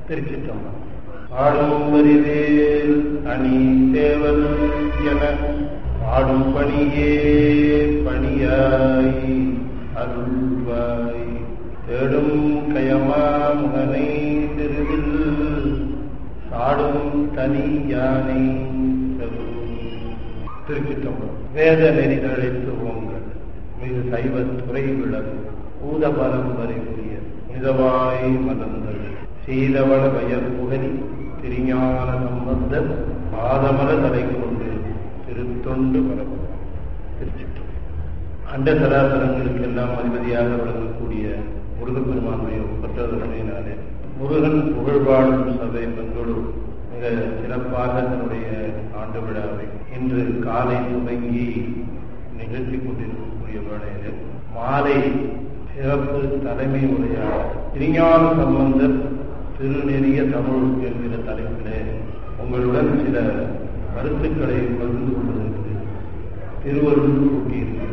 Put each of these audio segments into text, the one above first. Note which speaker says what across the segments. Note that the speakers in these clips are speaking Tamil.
Speaker 1: திருச்சிற்றம்பலம் பாடும் வரிவேல் அணி சேவல் என பாடும் பணியே பணியாய் அருள்வாய் தேடும் கயமா முகனை திருவில் சாடும் தனி யானை திருச்சிற்றம்பலம் வேத நெறிதழைத்து ஓங்கள் மிகு சைவ துறை விளக்கு பூத பரம்பரை புரிய மிதவாய் மலர்ந்தது சீதவள வயல் புகழி திருஞான சம்பந்தர் பாதமர தலை கொண்டு திருத்தொண்டு பரப்பும் திருச்சிற்றம்பலம் அண்ட சராசரங்களுக்கெல்லாம் அதிபதியாக விளங்கக்கூடிய முருகப்பெருமானுடைய ஒப்பற்றவர்களினாலே முருகன் புகழ்வாழும் சபை பெண்களோடு மிக சிறப்பாக தன்னுடைய ஆண்டு விழாவை இன்று காலை துவங்கி நிகழ்த்தி கொண்டிருக்கக்கூடிய வேளையில் மாலை சிறப்பு தலைமை உரையாளர் திருஞான சம்பந்தர் திருநெறிய தமிழ் என்கிற தலைப்பிலே உங்களுடன் சில கருத்துக்களை பகிர்ந்து கொள்வதற்கு திருவருள் கூட்டியிருக்கிறது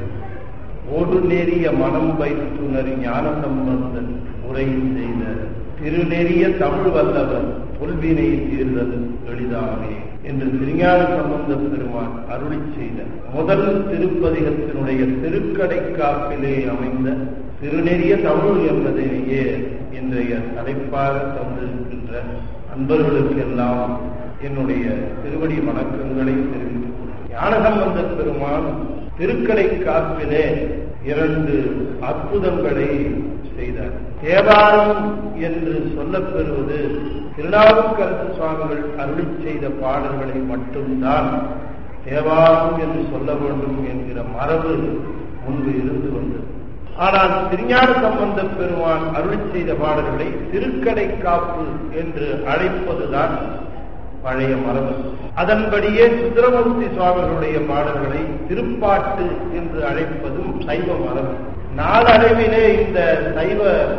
Speaker 1: ஓடு நெறிய மனம் வைத்துணரி ஞான சம்பந்தன் உரை செய்த திருநெறிய தமிழ் வல்லவர் புல்வினை தீர்தல் எளிதானே என்று திருஞான சம்பந்த பெருமான் அருளி செய்த முதல் திருப்பதிகத்தினுடைய திருக்கடை காப்பிலே அமைந்த திருநெறிய தமிழ் என்பதையே இன்றைய தலைப்பாக தந்திருக்கின்ற அன்பர்களுக்கெல்லாம் என்னுடைய திருவடி வணக்கங்களை தெரிவித்துக் கொள்கிறேன் ஞானசம்பந்த பெருமான் திருக்கடை காப்பிலே இரண்டு அற்புதங்களை செய்தார் தேவாரம் என்று சொல்லப்பெறுவது திருநாவுக்கரசு சுவாமிகள் அருளி செய்த பாடல்களை மட்டும்தான் தேவாரம் என்று சொல்ல வேண்டும் என்கிற மரபு முன்பு இருந்து வந்தது ஆனால் திருஞான சம்பந்த பெருமான் அருளி செய்த பாடல்களை திருக்கடை காப்பு என்று அழைப்பதுதான் பழைய மரபு அதன்படியே சுந்தரமூர்த்தி சுவாமிகளுடைய பாடல்களை திருப்பாட்டு என்று அழைப்பதும் சைவ மரபு நாளடைவிலே இந்த சைவ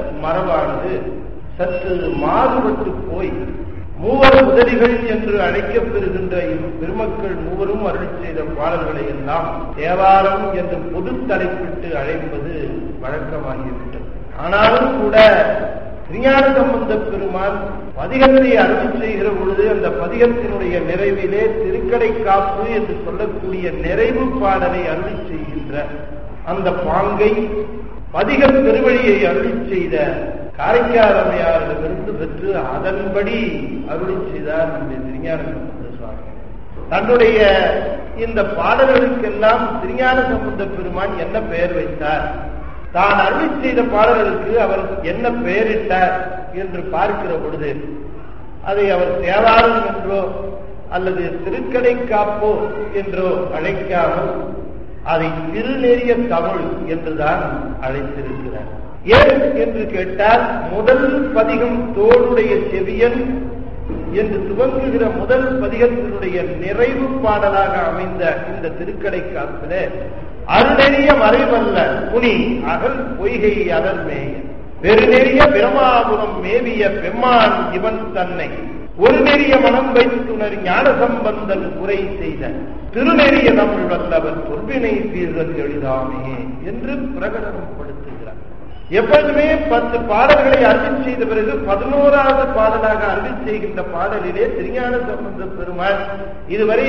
Speaker 1: மரபானது சற்று மாறுபட்டு போய் மூவர் முதலிகள் என்று அழைக்கப்பெறுகின்ற பெருமக்கள் மூவரும் அருள் செய்த பாடல்களை எல்லாம் தேவாரம் என்று பொது தலைப்பிட்டு அழைப்பது வழக்கமாகிவிட்டது ஆனாலும் கூட திருஞான சம்பந்த பெருமான் பதிகத்தை அருள் செய்கிற பொழுது அந்த பதிகத்தினுடைய நிறைவிலே திருக்கடை காப்பு என்று சொல்லக்கூடிய நிறைவு பாடலை அருள் செய்கின்ற அந்த பாங்கை பதிக பெருவழியை அருளி செய்த காரைக்காரமையாரிடமிருந்து பெற்று அதன்படி அருளி செய்தார் நம்முடைய திருஞான சம்பந்த சுவாமி தன்னுடைய இந்த பாடல்களுக்கெல்லாம் திருஞான சம்பந்த பெருமான் என்ன பெயர் வைத்தார் தான் அருளி செய்த பாடல்களுக்கு அவர் என்ன பெயரிட்டார் என்று பார்க்கிற பொழுது அதை அவர் தேவாரம் என்றோ அல்லது திருக்கடை காப்போ என்றோ அழைக்காமல் அதை திருநெறிய தமிழ் என்றுதான் அழைத்திருக்கிறார் ஏன் என்று கேட்டால் முதல் பதிகம் தோளுடைய செவியன் என்று துவங்குகிற முதல் பதிகத்தினுடைய நிறைவு பாடலாக அமைந்த இந்த திருக்கடை காப்பில அருநெறிய மறைவல்ல புனி அகல் பொய்கை அகல்மேய பெருநெறிய பிரமாபுரம் மேவிய பெம்மான் இவன் தன்னை ஒரு நெறிய மனம் வைத்துணர் ஞான சம்பந்தன் உரை செய்த திருநெறிய தமிழ் வல்லவர் தொல்வினை தீர்தல் எளிதாமே என்று பிரகடனம் படுத்துகிறார் எப்பொழுதுமே பத்து பாடல்களை அருள் செய்த பிறகு பதினோராவது பாடலாக அருள் செய்கின்ற பாடலிலே திருஞான சம்பந்த பெருமாள் இதுவரை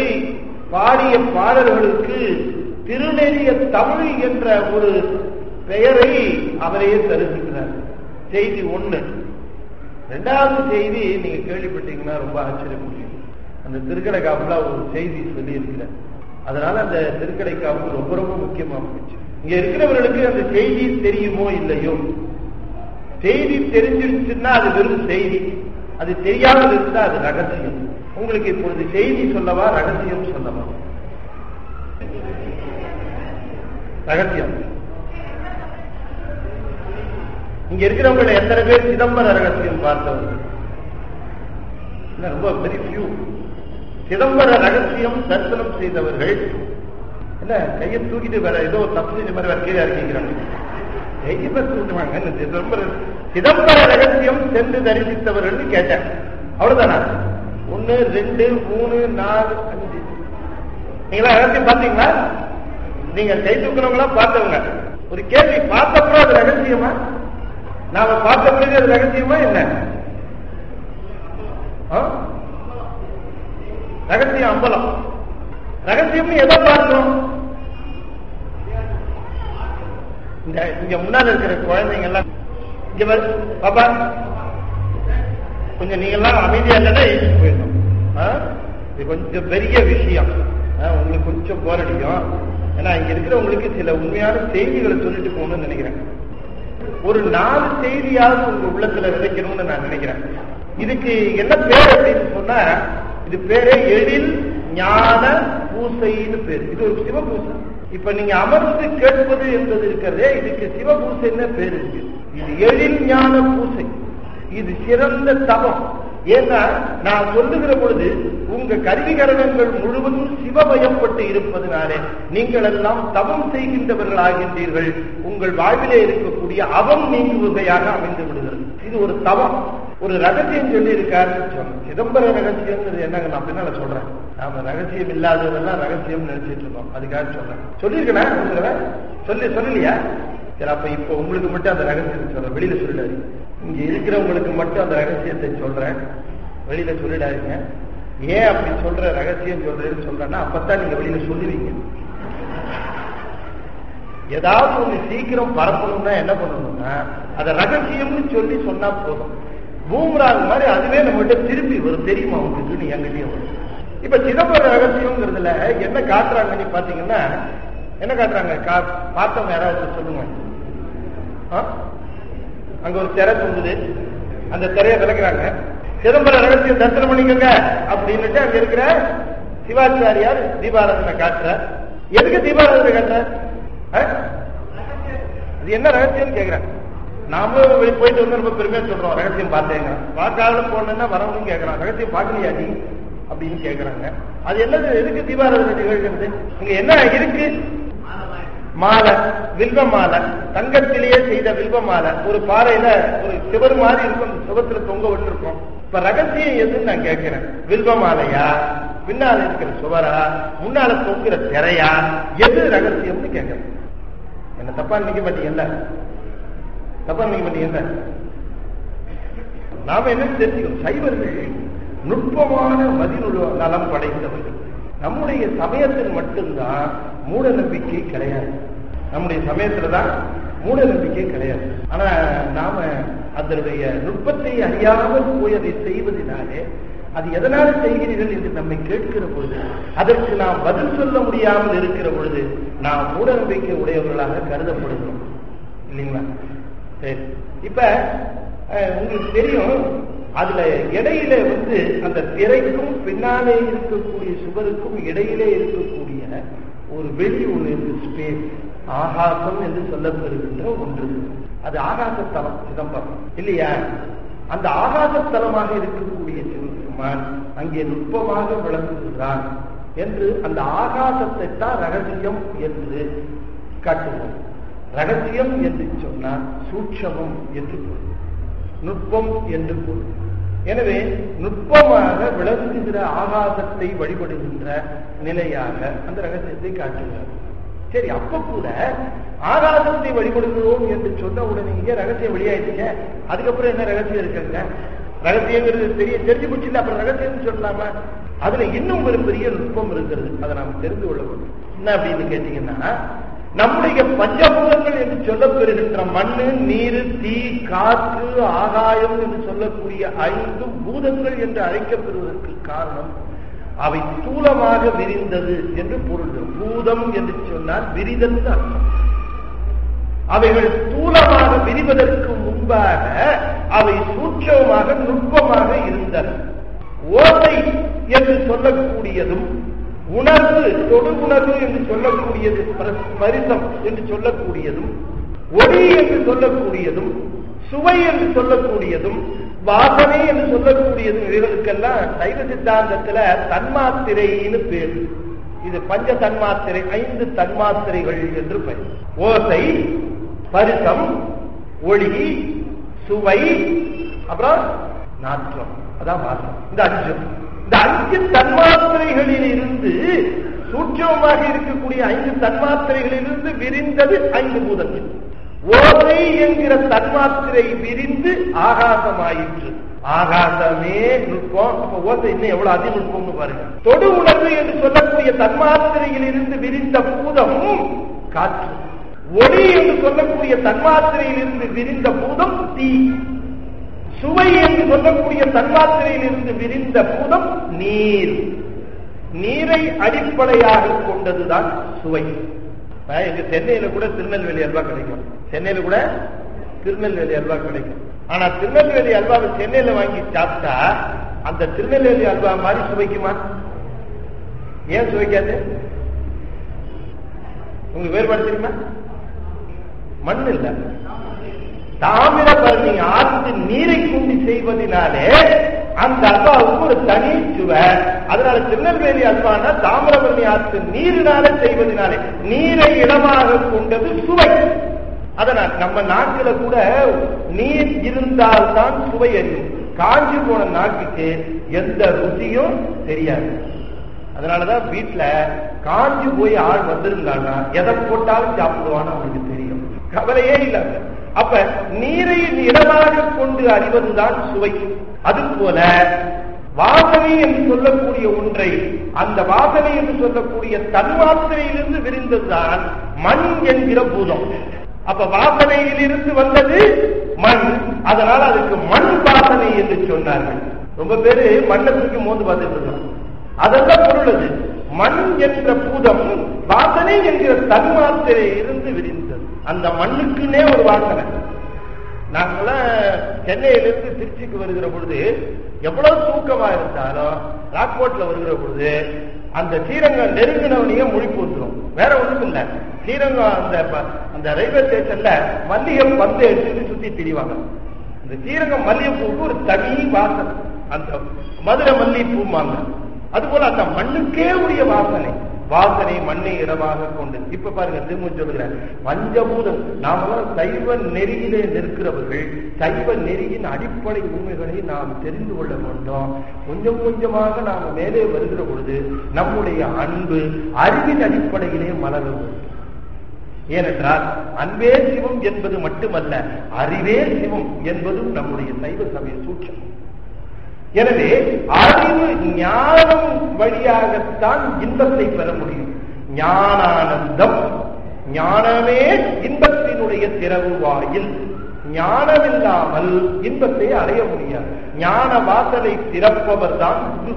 Speaker 1: பாடிய பாடல்களுக்கு திருநெறிய தமிழ் என்ற ஒரு பெயரை அவரையே தருகின்றார் செய்தி ஒண்ணு ரெண்டாவது செய்தி நீங்க கேள்விப்பட்டீங்கன்னா ரொம்ப ஆச்சரியப்படுவீங்க அந்த திருக்கடை காப்புல ஒரு செய்தி சொல்லி இருக்கிறார் அதனால அந்த திருக்கடை காப்பு ரொம்ப ரொம்ப முக்கியமா போச்சு இங்க இருக்கிறவர்களுக்கு அந்த செய்தி தெரியுமோ இல்லையோ செய்தி தெரிஞ்சிருச்சுன்னா அது வெறும் செய்தி அது தெரியாமல் இருந்தா அது ரகசியம் உங்களுக்கு இப்பொழுது செய்தி சொல்லவா ரகசியம் சொல்லவா ரகசியம் இங்க இருக்கிறவங்க எத்தனை பேர் சிதம்பர ரகசியம் பார்த்தவங்க ரொம்ப வெரி ஃபியூ சிதம்பர ரகசியம் தரிசனம் செய்தவர்கள் என்ன கையை தூக்கிட்டு வேற ஏதோ தப்பு செஞ்ச மாதிரி வேற கீழே இறங்கிக்கிறாங்க கையை தூக்குவாங்க சிதம்பர சிதம்பர ரகசியம் சென்று தரிசித்தவர்கள் கேட்டேன் அவ்வளவுதானா ஒன்னு ரெண்டு மூணு நாலு அஞ்சு நீங்களா ரகசியம் பார்த்தீங்களா நீங்க கை தூக்குறவங்களா பார்த்தவங்க ஒரு கேள்வி பார்த்தப்பறம் அது ரகசியமா நாம பார்த்த பிறகு அது ரகசியமா என்ன ஆ? ரகசியம் அம்பலம் ரகசியம்னு எதை பார்க்கிறோம் இந்த இங்க முன்னால இருக்கிற குழந்தைங்க எல்லாம் இங்க வரு பாப்பா கொஞ்சம் நீங்க எல்லாம் அமைதியா இல்லைன்னா எழுதி போயிடணும் ஆ? இது கொஞ்சம் பெரிய விஷயம் ஆ, உங்களுக்கு கொஞ்சம் போர் அடிக்கும் ஏன்னா இங்க இருக்கிறவங்களுக்கு சில உண்மையான செய்திகளை சொல்லிட்டு போகணும்னு நினைக்கிறேன் ஒரு நாலு செய்தியாவது உங்க உள்ளத்துல விதைக்கணும்னு நான் நினைக்கிறேன் இதுக்கு என்ன பேர் அப்படின்னு சொன்னா இது பேரே எழில் ஞான பூசைன்னு பேர் இது ஒரு சிவபூசை இப்ப நீங்க அமர்ந்து கேட்பது என்பது இருக்கிறதே இதுக்கு சிவபூசைன்னு பேர் இருக்கு இது எழில் ஞான பூசை இது சிறந்த தவம் ஏன்னா நான் சொல்லுகிற பொழுது உங்க கருவிகரணங்கள் முழுவதும் சிவமயப்பட்டு இருப்பதனாலே நீங்கள் எல்லாம் தவம் செய்கின்றவர்கள் ஆகின்றீர்கள் உங்கள் வாழ்விலே இருக்கக்கூடிய அவம் நீங்குவதையாக அமைந்து விடுகிறது இது ஒரு தவம் ஒரு ரகசியம் சொல்லி இருக்காருன்னு சொன்னேன் சிதம்பர ரகசியம்ங்கிறது என்னங்க நான் பின்னால சொல்றேன் நாம ரகசியம் இல்லாததெல்லாம் ரகசியம் நினைச்சிட்டு இருக்கோம் அதுக்காக சொல்றேன் சொல்லியிருக்கேன் ஒரு தடவை? சொல்லி சொல்லலையா சரி அப்ப இப்ப உங்களுக்கு மட்டும் அந்த ரகசியத்தை சொல்றேன் வெளியில சொல்லிடாதீங்க இங்க இருக்கிறவங்களுக்கு மட்டும் அந்த ரகசியத்தை சொல்றேன் வெளியில சொல்லிடாதீங்க ஏன் அப்படி சொல்ற ரகசியம் சொல்றேன்னு சொல்றேன்னா அப்பதான் நீங்க வெளியில சொல்லுவீங்க ஏதாவது ஒண்ணு சீக்கிரம் பரப்பணும்னா என்ன பண்ணணும்னா அத ரகசியம்னு சொல்லி சொன்னா போதும் பூம்ராங் மாதிரி அதுவே நம்மகிட்ட திரும்பி வரும் தெரியுமா உங்களுக்கு என்கிட்டயும் வரும் இப்ப சிதம்பர ரகசியம்ங்கிறதுல என்ன காட்டுறாங்கன்னு பாத்தீங்கன்னா என்ன காட்டுறாங்க கா- பார்த்தவங்க யாராவது சொல்லுங்க ஆ? அங்க ஒரு திரை தொங்குது அந்த திரையை விளக்குறாங்க சிதம்பர ரகசியம் தரிசனம் பண்ணிக்கோங்க அப்படின்னுட்டு அங்க இருக்கிற சிவாச்சாரியார் தீபாராதனை காட்டுற எதுக்கு தீபாராதனை காட்டுற ஆ? அது என்ன ரகசியம்னு கேக்குறேன் நாமளும் வெளிய போயிட்டு வந்து ரொம்ப பெருமையா சொல்றோம் ரகசியம் பார்த்தேங்க பார்க்காத போனேன்னா வரவனும் கேட்கறான் ரகசியம் பார்க்கலையா நீ அப்படின்னு கேக்குறாங்க அது என்னது எதுக்கு தீபாராதனை நிகழ்கிறது இங்க என்ன இருக்கு மாலை வில்வ மாலை தங்கத்திலேயே செய்த வில்வ மாலை ஒரு பாறையில ஒரு சிவர் மாதிரி இருக்கும் அந்த சுவத்துல தொங்க விட்டுருக்கும் இப்ப ரகசியம் எதுன்னு நான் கேட்கிறேன் வில்வ மாலையா பின்னால இருக்கிற சுவரா முன்னால தொங்குற திரையா எது ரகசியம்னு கேட்கிறேன் என்ன தப்பா நினைக்க மாட்டீங்கல்ல தப்பா நினைக்க மாட்டீங்கல்ல நாம என்ன தெரிஞ்சுக்கணும் சைவர்கள் நுட்பமான மதிநுழு நலம் படைத்தவர்கள் நம்முடைய சமயத்தில் மட்டும்தான் மூட நம்பிக்கை கிடையாது நம்முடைய சமயத்துல தான் மூட நம்பிக்கை கிடையாது ஆனா நாம அதனுடைய நுட்பத்தை அறியாமல் போய் அதை செய்வதனாலே அது எதனால செய்கிறீர்கள் என்று நம்மை கேட்கிற பொழுது அதற்கு நாம் பதில் சொல்ல முடியாமல் இருக்கிற பொழுது நாம் மூட நம்பிக்கை உடையவர்களாக கருதப்படுகிறோம் இல்லைங்களா சரி இப்ப அஹ், உங்களுக்கு தெரியும் அதுல இடையில வந்து அந்த திரைக்கும் பின்னாலே இருக்கக்கூடிய சுவருக்கும் இடையிலே இருக்கக்கூடிய ஒரு வெளி ஒண்ணு இருக்கு ஸ்பேஸ் ஆகாசம் என்று சொல்லப்பெறுகின்ற ஒன்று அது ஆகாசத்தலம் சிதம்பரம் இல்லையா அந்த ஆகாசத்தலமாக இருக்கக்கூடிய சிவபெருமான் அங்கே நுட்பமாக விளங்குகிறான் என்று அந்த ஆகாசத்தை தான் ரகசியம் என்று காட்டுவோம் ரகசியம் என்று சொன்னால் சூட்சமம் என்று பொருள் நுட்பம் என்று பொருள் எனவே நுட்பமாக விளங்குகிற ஆகாசத்தை வழிபடுகின்ற நிலையாக அந்த ரகசியத்தை காட்டுகிறார் சரி அப்ப கூட ஆகாசத்தை வழிபடுகிறோம் என்று சொன்ன உடனே இங்க ரகசியம் வெளியாயிடுங்க அதுக்கப்புறம் என்ன ரகசியம் இருக்குங்க ரகசியங்கிறது தெரிய தெரிஞ்சு போச்சு இல்ல அப்புறம் ரகசியம் சொல்லலாமா அதுல இன்னும் ஒரு பெரிய நுட்பம் இருக்கிறது அதை நாம் தெரிந்து கொள்ள வேண்டும் என்ன அப்படின்னு கேட்டீங்கன்னா நம்முடைய பஞ்சபூதங்கள் என்று சொல்லப்பெறுகின்ற மண்ணு நீர் தீ காற்று ஆகாயம் என்று சொல்லக்கூடிய ஐந்து பூதங்கள் என்று அழைக்கப்படுவதற்கு காரணம் அவை ஸ்தூலமாக விரிந்தது என்று பொருள் பூதம் என்று சொன்னால் விரிதல் அர்த்தம் அவைகள் ஸ்தூலமாக விரிவதற்கு முன்பாக அவை சூட்சமாக நுட்பமாக இருந்தன ஓசை என்று சொல்லக்கூடியதும் உணர்வு தொடு உணர்வு என்று சொல்லக்கூடியது பர- பரிசம் என்று சொல்லக்கூடியதும் ஒளி என்று சொல்லக்கூடியதும் சுவை என்று சொல்லக்கூடியதும் வாசனை என்று சொல்லக்கூடியதும் இவர்களுக்கெல்லாம் சைவ சித்தாந்தத்துல தன்மாத்திரைன்னு பேர் இது பஞ்ச தன்மாத்திரை ஐந்து தன்மாத்திரைகள் என்று பெயர் ஓசை பரிசம் ஒளி சுவை அப்புறம் நாற்றம் அதான் வாசம் இந்த அஞ்சு இந்த அஞ்சு தன்மாத்திரைகளில் இருந்து சூட்சமமாக இருக்கக்கூடிய ஐந்து தன்மாத்திரைகளிலிருந்து விரிந்தது ஐந்து பூதங்கள் ஓசை என்கிற தன்மாத்திரை விரிந்து ஆகாசமாயிற்று ஆகாசமே நுட்பம் அப்ப ஓசை இன்னும் எவ்வளவு அதி நுட்பம்னு பாருங்க தொடு உணர்வு என்று சொல்லக்கூடிய தன்மாத்திரையில் இருந்து விரிந்த பூதம் காற்று ஒளி என்று சொல்லக்கூடிய தன்மாத்திரையில் இருந்து விரிந்த பூதம் தீ சுவை என்று சொல்லக்கூடிய தன்மாத்திரையில் இருந்து விரிந்த பூதம் நீர் நீரை அடிப்படையாக கொண்டதுதான் சுவை இப்ப எங்க சென்னையில கூட திருநெல்வேலி அல்வா கிடைக்கும் சென்னையில கூட திருநெல்வேலி அல்வா கிடைக்கும் ஆனா திருநெல்வேலி அல்வாவை சென்னையில வாங்கி சாப்பிட்டா அந்த திருநெல்வேலி அல்வா மாதிரி சுவைக்குமா ஏன் சுவைக்காது உங்களுக்கு வேறுபாடு தெரியுமா மண் இல்ல தாமிரபரணி ஆற்று நீரை கொண்டு செய்வதனாலே அந்த அல்வாவுக்கு ஒரு தனி சுவை அதனால திருநெல்வேலி அல்வானா தாமிரபரணி ஆற்று நீரினால செய்வதனாலே நீரை இடமாக கொண்டது சுவை அதனால் நம்ம நாட்டுல கூட நீர் இருந்தால்தான் சுவை அறியும் காஞ்சி போன நாட்டுக்கு எந்த ருசியும் தெரியாது அதனாலதான் வீட்டுல காஞ்சி போய் ஆள் வந்திருந்தாங்கன்னா எதை போட்டாலும் சாப்பிடுவான்னு அவனுக்கு தெரியும் கவலையே இல்லாம அப்ப நீரை இடமாக கொண்டு அறிவதுதான் சுவை அது போல வாசனை என்று சொல்லக்கூடிய ஒன்றை அந்த வாசனை என்று சொல்லக்கூடிய தன்மாத்திரையிலிருந்து விரிந்ததுதான் மண் என்கிற பூதம் அப்ப வாசனையில் இருந்து வந்தது மண் அதனால அதுக்கு மண் வாசனை என்று சொன்னார்கள் ரொம்ப பேரு மண்ணை தூக்கி மோந்து பார்த்துட்டு இருக்கோம் அதெல்லாம் பொருள் அது மண் என்ற பூதம் வாசனை என்கிற தன்மாத்திரை இருந்து விரிந்தது அந்த மண்ணுக்குன்னே ஒரு வாசனை நாங்கெல்லாம் சென்னையிலிருந்து திருச்சிக்கு வருகிற பொழுது எவ்வளவு தூக்கமா இருந்தாலும் ராக்போர்ட்ல வருகிற பொழுது அந்த ஸ்ரீரங்கம் நெருங்கினவனையே முழிப்பு வந்துடும் வேற ஒண்ணும் இல்ல ஸ்ரீரங்கம் அந்த அந்த ரயில்வே ஸ்டேஷன்ல மல்லிகை பந்து எடுத்துட்டு சுத்தி திரிவாங்க இந்த ஸ்ரீரங்கம் மல்லிகைப்பூவுக்கு ஒரு தனி வாசனை அந்த மதுரை மல்லிகைப்பூமாங்க அதுபோல அந்த மண்ணுக்கே உரிய வாசனை வாசனை மண்ணை இடமாக கொண்டு இப்ப பாருங்க திரும்ப சொல்லுகிறேன் பஞ்சபூதம் நாமெல்லாம் சைவ நெறியிலே நிற்கிறவர்கள் சைவ நெறியின் அடிப்படை உண்மைகளை நாம் தெரிந்து கொள்ள வேண்டும் கொஞ்சம் கொஞ்சமாக நாம் மேலே வருகிற பொழுது நம்முடைய அன்பு அறிவின் அடிப்படையிலே மலரும் ஏனென்றால் அன்பே சிவம் என்பது மட்டுமல்ல அறிவே சிவம் என்பதும் நம்முடைய சைவ சமய சூட்சம் எனவே அறிவு ஞானம் வழியாகத்தான் இன்பத்தை பெற முடியும் ஞானானந்தம் ஞானமே இன்பத்தினுடைய திறவு வாயில் ஞானமில்லாமல் இன்பத்தை அடைய முடியாது ஞான வாசலை திறப்பவர் தான் குரு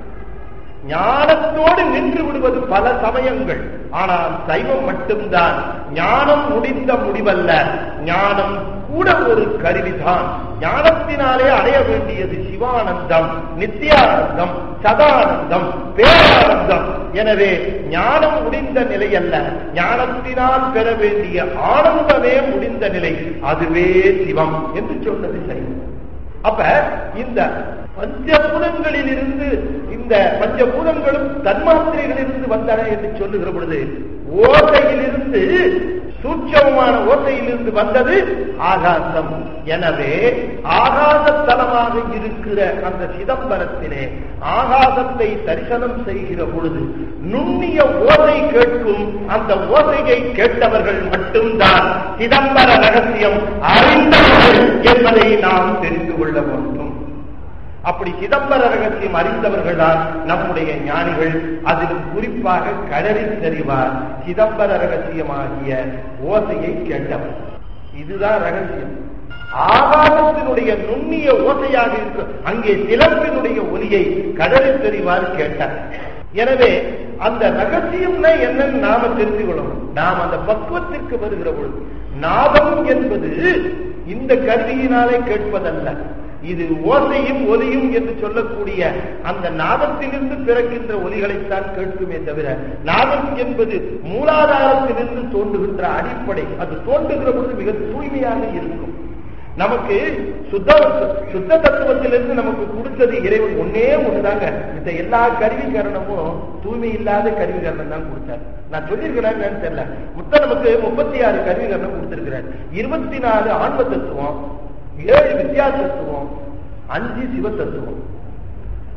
Speaker 1: ஞானத்தோடு நின்று விடுவது பல சமயங்கள் ஆனால் சைவம் மட்டும்தான் ஞானம் முடிந்த முடிவல்ல ஞானம் கூட ஒரு கருவிதான் ஞானத்தினாலே அடைய வேண்டியது சிவானந்தம் நித்தியானந்தம் சதானந்தம் பேரானந்தம் எனவே ஞானம் முடிந்த நிலை அல்ல ஞானத்தினால் பெற வேண்டிய ஆனந்தமே முடிந்த நிலை அதுவே சிவம் என்று சொன்னது சைவம் அப்ப இந்த பஞ்சபூதங்களில் இருந்து இந்த பஞ்சபூதங்களும் தன்மாத்திரைகளிலிருந்து வந்தன என்று சொல்லுகிற பொழுது ஓசையிலிருந்து சூட்சமமான ஓசையிலிருந்து வந்தது ஆகாசம் எனவே ஆகாசத்தலமாக இருக்கிற அந்த சிதம்பரத்திலே ஆகாசத்தை தரிசனம் செய்கிற பொழுது நுண்ணிய ஓசை கேட்கும் அந்த ஓசையை கேட்டவர்கள் மட்டும்தான் சிதம்பர ரகசியம் அறிந்தவர்கள் என்பதை நாம் தெரிந்து கொள்ள வேண்டும் அப்படி சிதம்பர ரகசியம் அறிந்தவர்கள் தான் நம்முடைய ஞானிகள் அதிலும் குறிப்பாக கடலில் தெரிவார் சிதம்பர ரகசியமாகிய ஓசையை கேட்டவர் இதுதான் ரகசியம் ஆகாசத்தினுடைய நுண்ணிய ஓசையாக இருக்கு அங்கே சிலம்பினுடைய ஒலியை கடலில் தெரிவார் கேட்டார் எனவே அந்த ரகசியம்னா என்னன்னு நாம தெரிந்து கொள்ளணும் நாம் அந்த பக்குவத்திற்கு வருகிற பொழுது நாதம் என்பது இந்த கருவியினாலே கேட்பதல்ல இது ஓசையும் ஒலியும் என்று சொல்லக்கூடிய அந்த நாதத்திலிருந்து பிறக்கின்ற ஒலிகளைத்தான் கேட்குமே தவிர நாதம் என்பது மூலாதாரத்திலிருந்து தோன்றுகின்ற அடிப்படை அது தோன்றுகிற பொழுது மிக தூய்மையாக இருக்கும் நமக்கு சுத்த சுத்த தத்துவத்திலிருந்து நமக்கு கொடுத்தது இறைவன் ஒன்னே ஒண்ணுதாங்க இந்த எல்லா கருவி கரணமும் தூய்மை இல்லாத கருவி கரணம் தான் கொடுத்தார் நான் சொல்லியிருக்கிறேன் தெரியல மொத்தம் நமக்கு முப்பத்தி ஆறு கருவி கரணம் கொடுத்திருக்கிறார் இருபத்தி நாலு ஆன்ம தத்துவம் ஏழு வித்தியா தத்துவம் அஞ்சு சிவ தத்துவம்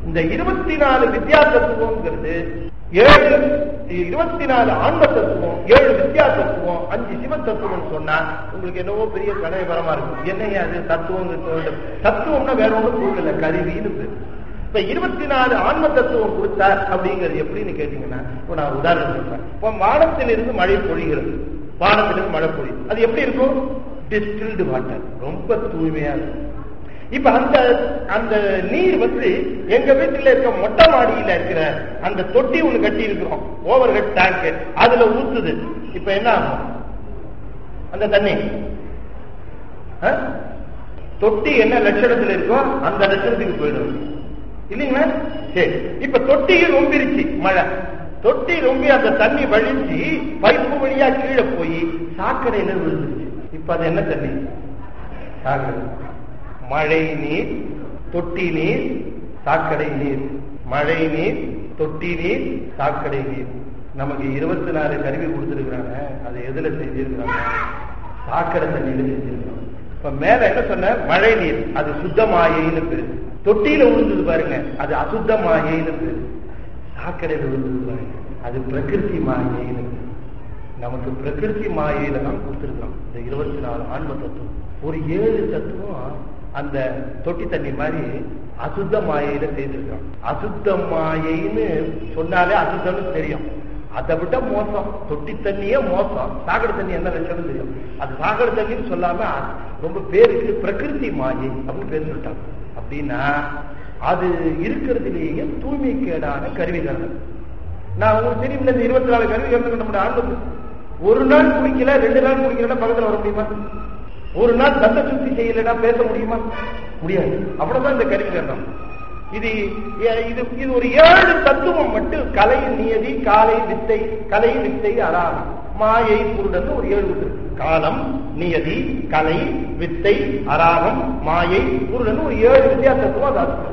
Speaker 1: இந்த இருபத்தி நாலு வித்யா தத்துவம்ங்கிறது ஏழு இருபத்தி நாலு ஆன்ம தத்துவம் ஏழு வித்யா தத்துவம் அஞ்சு சிவ தத்துவம் சொன்னா உங்களுக்கு என்னவோ பெரிய கலைவரமா இருக்கும் என்னையா அது தத்துவம் தத்துவம்னா வேற ஒன்றும் கொடுக்கல கருவின்னு பேரு இப்ப இருபத்தி நாலு ஆன்ம தத்துவம் கொடுத்தார் அப்படிங்கிறது எப்படின்னு கேட்டீங்கன்னா இப்ப நான் உதாரணம் சொல்றேன் இப்ப வானத்திலிருந்து மழை பொழிகிறது வானத்திலிருந்து மழை பொழியும் அது எப்படி இருக்கும் டிஸ்டில்டு வாட்டர் ரொம்ப தூய்மையா இருக்கும் இப்ப அந்த அந்த நீர் வந்து எங்க வீட்டுல இருக்க மொட்டை மாடியில இருக்கிற அந்த தொட்டி ஒண்ணு கட்டி இருக்கிறோம் ஓவர் ஹெட் டேங்க் அதுல ஊத்துது இப்ப என்ன ஆகும் அந்த தண்ணி ஆ? தொட்டி என்ன லட்சணத்துல இருக்கோ அந்த லட்சணத்துக்கு போயிடும் இல்லைங்களா சரி இப்ப தொட்டியும் ரொம்பிருச்சு மழை தொட்டி ரொம்பி அந்த தண்ணி வழிஞ்சு பைப்பு வழியா கீழே போய் சாக்கடையில விழுந்துருச்சு இப்ப அது என்ன தண்ணி சாக்கடை மழை நீர் தொட்டி நீர் சாக்கடை நீர் மழை நீர் தொட்டி நீர் சாக்கடை நீர் நமக்கு இருபத்தி நாலு கருவி கொடுத்துருக்குறாங்க அது எதுல செஞ்சிருக்கிறாங்க சாக்கடை தண்ணியில செஞ்சிருக்காங்க இப்ப மேல என்ன சொன்ன மழை நீர் அது சுத்த மாயைன்னு பேரு தொட்டியில விழுந்தது பாருங்க அது அசுத்த மாயைன்னு பேரு சாக்கடையில விழுந்தது பாருங்க அது பிரகிருதி மாயைன்னு பேரு நமக்கு பிரகிருதி மாயையில தான் கொடுத்துருக்கோம் இந்த இருபத்தி நாலு ஆன்ம தத்துவம் ஒரு ஏழு தத்துவம் அந்த தொட்டி தண்ணி மாதிரி அசுத்த மாயையில செய்திருக்கோம் அசுத்த மாயைன்னு சொன்னாலே அசுத்தம்னு தெரியும் அதை விட மோசம் தொட்டி தண்ணியே மோசம் சாக்கடை தண்ணி என்ன லட்சணம் தெரியும் அது சாக்கடை தண்ணின்னு சொல்லாம அ- ரொம்ப பேருக்கு பிரகிருதி மாயை அப்படின்னு பேர் சொல்லிட்டாங்க அப்படின்னா அது இருக்கிறதுலேயே தூய்மை கேடான கருவிகள் நான் உங்களுக்கு தெரியும் இந்த இருபத்தி நாலு கருவிகள் நம்முடைய ஆண்டு ஒரு நாள் குடிக்கல ரெண்டு நாள் குடிக்கலன்னா பக்கத்துல வர முடியுமா ஒரு நாள் தந்த சுத்தி செய்யலைன்னா பேச முடியுமா முடியாது அவ்வளவுதான் இந்த கருவி கரணம் இது ஏ- இது இது ஒரு ஏழு தத்துவம் மட்டும் கலை நியதி காலை வித்தை கலை வித்தை அராகம் மாயை புருடன் ஒரு ஏழு இருக்கு. காலம் நியதி கலை வித்தை அராகம் மாயை புருடன் ஒரு ஏழு வித்தியா தத்துவம் அது அர்த்தம்.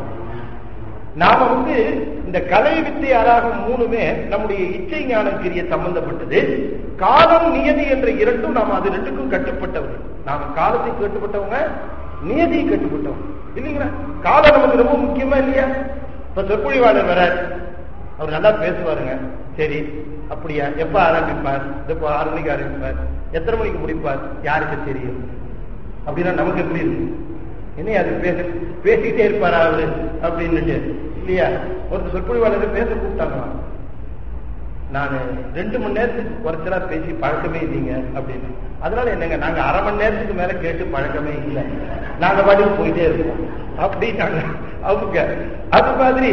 Speaker 1: நாம வந்து இந்த கலை வித்தை அராகம் மூணுமே நம்முடைய இச்சை ஞான கிரிய சம்பந்தப்பட்டது காலம் நியதி என்ற இரண்டும் நாம அது ரெண்டுக்கும் கட்டுப்பட்டவர்கள் நாம காலத்துக்கு கட்டுப்பட்டவங்க நியதிக்கு கட்டுப்பட்டவங்க இல்லைங்களா காலம் நமக்கு ரொம்ப முக்கியமா இல்லையா இப்ப சொற்பொழிவாளர் வர அவர் நல்லா பேசுவாருங்க சரி அப்படியா எப்ப ஆரம்பிப்பார் இப்போ ஆறு மணிக்கு ஆரம்பிப்பார் எத்தனை மணிக்கு முடிப்பார் யாருக்கு தெரியும் அப்படின்னா நமக்கு எப்படி இருக்கு என்ன அது பேச பேசிக்கிட்டே இருப்பாரா அவரு அப்படின்னுட்டு இல்லையா ஒரு சொற்பொழிவாளர் பேச கூப்பிட்டாங்களாம் நான் ரெண்டு மணி நேரத்துக்கு குறைச்சலா பேசி பழக்கமே இல்லைங்க அப்படின்னு அதனால என்னங்க நாங்க அரை மணி நேரத்துக்கு மேல கேட்டு பழக்கமே இல்லை நாங்க பாட்டுக்கு போயிட்டே இருக்கோம் அப்படின்னாங்க அவங்க அது மாதிரி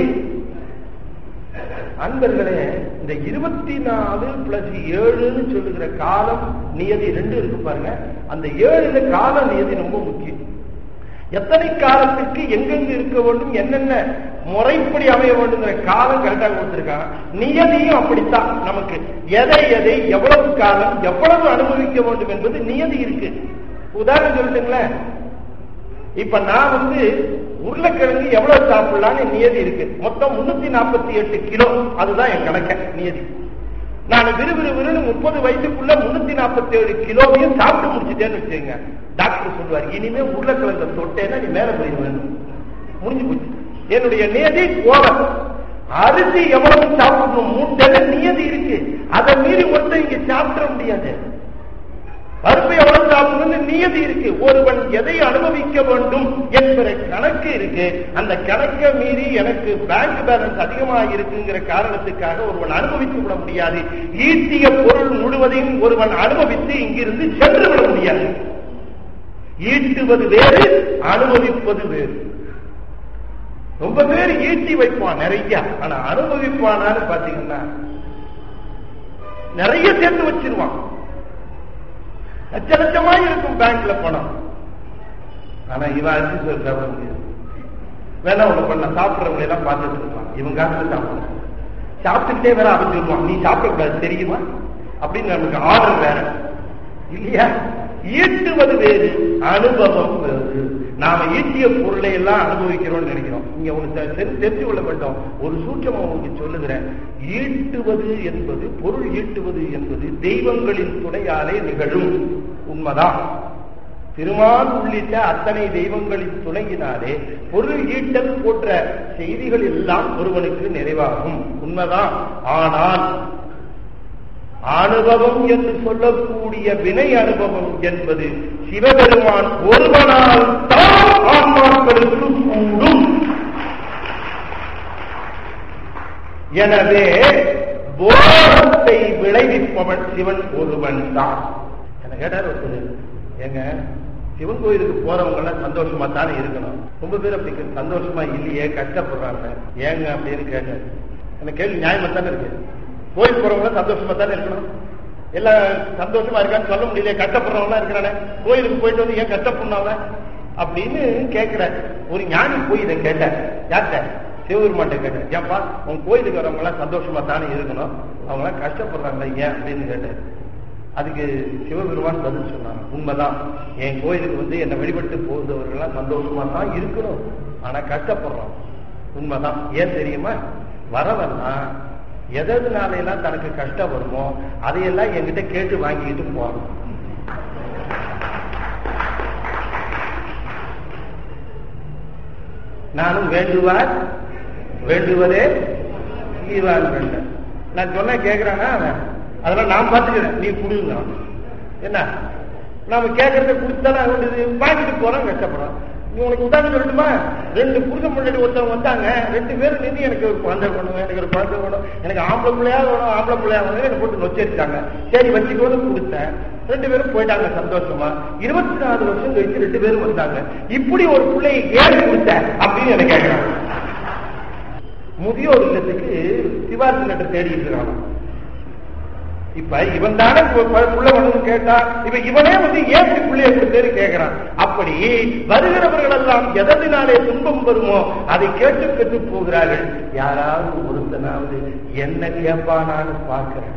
Speaker 1: அன்பர்களே இந்த இருபத்தி நாலு பிளஸ் ஏழுன்னு சொல்லுகிற காலம் நியதி ரெண்டு இருக்கு பாருங்க அந்த ஏழுல கால நியதி ரொம்ப முக்கியம் எத்தனை காலத்துக்கு எங்கெங்க இருக்க வேண்டும் என்னென்ன முறைப்படி அமைய வேண்டுங்கிற காலம் கரெக்டா கொடுத்திருக்காங்க நியதியும் அப்படித்தான் நமக்கு எதை எதை எவ்வளவு காலம் எவ்வளவு அனுபவிக்க வேண்டும் என்பது நியதி இருக்கு உதாரணம் சொல்லிட்டுங்களேன் இப்ப நான் வந்து உருளைக்கிழங்கு எவ்வளவு சாப்பிடலாம்னு நியதி இருக்கு மொத்தம் முன்னூத்தி நாற்பத்தி எட்டு கிலோ அதுதான் என் கணக்க நியதி நான் விறுவிறுவிறுன்னு முப்பது வயசுக்குள்ள முன்னூத்தி நாற்பத்தி ஏழு கிலோவையும் சாப்பிட்டு முடிச்சிட்டேன்னு வச்சுங்க டாக்டர் சொல்லுவார் இனிமே உருளைக்கிழங்க தொட்டேன்னா நீ மேல போயிடுவேன் முடிஞ்சு போச்சு என்னுடைய நியதி ஓவர் அரிசி எவ்வளவு சாப்பிடணும் மூட்டை நியதி இருக்கு அதை மீறி ஒருத்தன் இங்க சாப்பிட முடியாது பருப்பு எவ்வளவு சாப்பிடணும்னு நியதி இருக்கு ஒருவன் எதை அனுபவிக்க வேண்டும் என்கிற கணக்கு இருக்கு அந்த கணக்கை மீறி எனக்கு பேங்க் பேலன்ஸ் அதிகமா இருக்குங்கிற காரணத்துக்காக ஒருவன் அனுபவித்து விட முடியாது ஈட்டிய பொருள் முழுவதையும் ஒருவன் அனுபவித்து இங்கிருந்து சென்று விட முடியாது ஈட்டுவது வேறு அனுபவிப்பது வேறு ரொம்ப பேர் ஈட்டி வைப்பான் நிறைய ஆனா அனுபவிப்பானான்னு பாத்தீங்கன்னா நிறைய சேர்த்து வச்சிருவான் லட்ச லட்சமா இருக்கும் பேங்க்ல பணம் ஆனா இவன் அரிசி சோறு சாப்பிட முடியாது வேணா ஒண்ணு பண்ண சாப்பிடுறவங்களை எல்லாம் பார்த்துட்டு இருப்பான் இவன் காசுல சாப்பிடணும் சாப்பிட்டுக்கிட்டே வேற அவன் சொல்லுவான் நீ சாப்பிடக்கூடாது தெரியுமா அப்படின்னு நமக்கு ஆர்டர் வேற இல்லையா ஈட்டுவது வேறு அனுபவம் வேறு நாம ஈட்டிய பொருளை எல்லாம் அனுபவிக்கிறோம்னு நினைக்கிறோம் இங்க உங்களுக்கு தெரி- தெரிந்து கொள்ள வேண்டும் ஒரு சூட்சமம் உங்களுக்கு சொல்லுகிறேன் ஈட்டுவது என்பது பொருள் ஈட்டுவது என்பது தெய்வங்களின் துணையாலே நிகழும் உண்மைதான் திருமால் உள்ளிட்ட அத்தனை தெய்வங்களின் துணையினாலே பொருள் ஈட்டல் போன்ற செய்திகள் எல்லாம் ஒருவனுக்கு நிறைவாகும் உண்மைதான் ஆனால் அனுபவம் என்று சொல்லக்கூடிய வினை அனுபவம் என்பது சிவபெருமான் ஒருவனால் தான் ஆன்மாக்களுக்கு கூடும் எனவே போகத்தை விளைவிப்பவன் சிவன் ஒருவன் தான் என்ன கேட்டார் ஒருத்தர் ஏங்க சிவன் கோயிலுக்கு போறவங்க எல்லாம் சந்தோஷமா தானே இருக்கணும் ரொம்ப பேர் அப்படி சந்தோஷமா இல்லையே கஷ்டப்படுறாங்க ஏங்க அப்படின்னு கேட்டார் அந்த கேள்வி நியாயமா தானே இருக்கு கோயில் போறவங்க சந்தோஷமா தானே இருக்கணும் எல்லாம் சந்தோஷமா இருக்கான்னு சொல்ல முடியல கஷ்டப்படுறவங்க இருக்கிறானே கோயிலுக்கு போயிட்டு வந்து ஏன் கஷ்டப்படணும் அப்படின்னு கேட்கிற ஒரு ஞானி போய் இதை கேட்ட யார்கிட்ட சிவபெருமான்ட்ட கேட்டேன் ஏன்பா உன் கோயிலுக்கு வரவங்க எல்லாம் சந்தோஷமா தானே இருக்கணும் அவங்க எல்லாம் கஷ்டப்படுறாங்க ஏன் அப்படின்னு கேட்டேன் அதுக்கு சிவபெருமான் பதில் சொன்னாங்க உண்மைதான் என் கோயிலுக்கு வந்து என்னை வழிபட்டு போகிறவர்கள் எல்லாம் சந்தோஷமா தான் இருக்கணும் ஆனா கஷ்டப்படுறோம் உண்மைதான் ஏன் தெரியுமா வரவெல்லாம் எதனால எல்லாம் தனக்கு கஷ்டம் வருமோ அதையெல்லாம் என்கிட்ட கேட்டு வாங்கிட்டு போறோம் நானும் வேண்டுவார் வேண்டுவதே ஈவான் வேண்ட நான் சொன்ன கேட்கிறானா அவன் அதெல்லாம் நான் பார்த்துக்கிறேன் நீ கொடுங்க என்ன நாம கேட்கறத கொடுத்தாலும் வேண்டியது வாங்கிட்டு போறோம் கஷ்டப்படுறோம் நீ உனக்கு உதாரணம் சொல்லட்டுமா ரெண்டு புருஷன் முன்னாடி ஒருத்தவங்க வந்தாங்க ரெண்டு பேரும் நின்று எனக்கு ஒரு குழந்தை வேணும் எனக்கு ஒரு குழந்தை வேணும் எனக்கு ஆம்பளை பிள்ளையா வேணும் ஆம்பளை பிள்ளையா வேணும் எனக்கு போட்டு நொச்சரிச்சாங்க சரி வச்சுக்கோன்னு கொடுத்தேன் ரெண்டு பேரும் போயிட்டாங்க சந்தோஷமா இருபத்தி நாலு வருஷம் கழிச்சு ரெண்டு பேரும் வந்தாங்க இப்படி ஒரு பிள்ளையை ஏன் கொடுத்த அப்படின்னு எனக்கு கேட்கிறாங்க முதியோர் இல்லத்துக்கு சிவாஜி லெட்டர் தேடிட்டு இருக்காங்க இப்ப இவன் தானே புள்ள வந்து கேட்டா இப்ப இவனே வந்து ஏன் பிள்ளைய கொடுத்தேன்னு கேட்கிறான் அப்படி வருகிறவர்கள் எல்லாம் எதனாலே துன்பம் வருமோ அதை கேட்டு பெற்று போகிறார்கள் யாராவது ஒருத்தனாவது என்ன கேட்பானான்னு பார்க்கிறேன்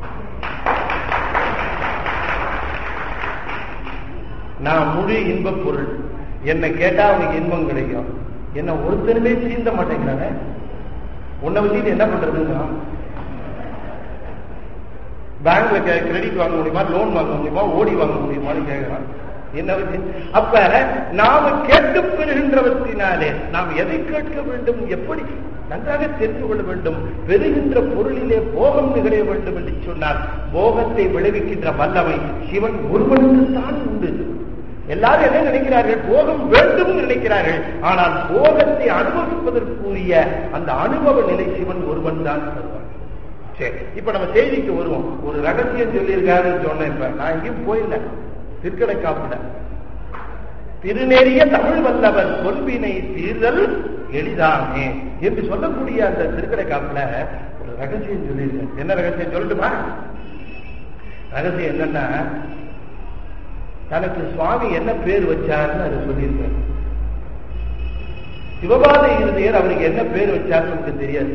Speaker 1: நான் முழு இன்பப் பொருள் என்ன கேட்டா அவனுக்கு இன்பம் கிடைக்கும் என்ன ஒருத்தருமே சீந்த மாட்டேங்கிறானே உன்னை வச்சுட்டு என்ன பண்றதுங்க பேங்க்ல கிரெடிட் வாங்க முடியுமா லோன் வாங்க முடியுமா ஓடி வாங்க முடியுமான்னு கேட்கிறான் என்ன வச்சு அப்ப நாம கேட்டு பெறுகின்றவற்றினாலே நாம் எதை கேட்க வேண்டும் எப்படி நன்றாக தெரிந்து கொள்ள வேண்டும் பெறுகின்ற பொருளிலே போகம் நிகழ வேண்டும் என்று சொன்னால் போகத்தை விளைவிக்கின்ற வல்லமை சிவன் ஒருவனுக்கு தான் உண்டு எல்லாரும் என்ன நினைக்கிறார்கள் போகம் வேண்டும் நினைக்கிறார்கள் ஆனால் போகத்தை அனுபவிப்பதற்குரிய அந்த அனுபவ நிலை சிவன் ஒருவன் தான் தருவான் சரி இப்ப நம்ம செய்திக்கு வருவோம் ஒரு ரகசியம் சொல்லியிருக்காருன்னு சொன்னேன் இப்ப நான் எங்கேயும் போயில திருக்கடை காப்புல திருநெறிய தமிழ் வல்லவர் கொன்பினை தீர்தல் எளிதாமே என்று சொல்லக்கூடிய அந்த திருக்கடை காப்புல ஒரு ரகசியம் சொல்லியிருக்கேன் என்ன ரகசியம் சொல்லட்டுமா ரகசியம் என்னன்னா தனக்கு சுவாமி என்ன பேர் வச்சாருன்னு அதை சொல்லியிருக்காரு சிவபாத இருதயர் அவருக்கு என்ன பேர் வச்சாருன்னு நமக்கு தெரியாது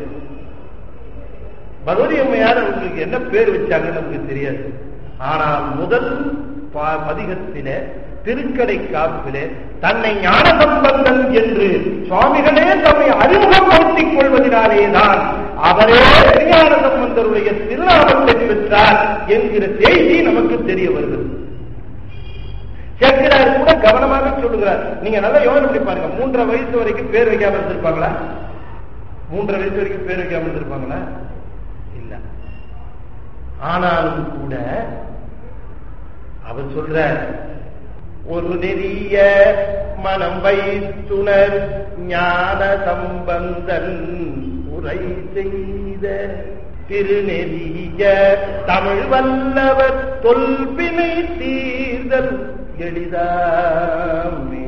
Speaker 1: பகவதி அம்மையார் அவங்களுக்கு என்ன பேர் வச்சாங்கன்னு நமக்கு தெரியாது ஆனால் முதல் பதிகத்தில திருக்கடை காப்பிலே தன்னை ஞான சம்பந்தன் என்று சுவாமிகளே தம்மை அறிமுகப்படுத்திக் கொள்வதனாலேதான் அவரே ஞான சம்பந்தருடைய திருநாமத்தை பெற்றார் என்கிற செய்தி நமக்கு தெரிய வருகிறது சேர்க்கிறார் கூட கவனமாக சொல்லுகிறார் நீங்க நல்லா யோசனை பண்ணி பாருங்க மூன்றரை வயசு வரைக்கும் பேர் வைக்காம இருந்திருப்பாங்களா மூன்றரை வயசு வரைக்கும் பேர் வைக்காம இருந்திருப்பாங்களா இல்ல ஆனாலும் கூட அவர் சொல்ற ஒரு நெறிய மனம் வைத்துணர் ஞான சம்பந்தன் உரை செய்த திருநெறிய தமிழ் வல்லவர் தொல்பினை தீர்தல் எளிதாமே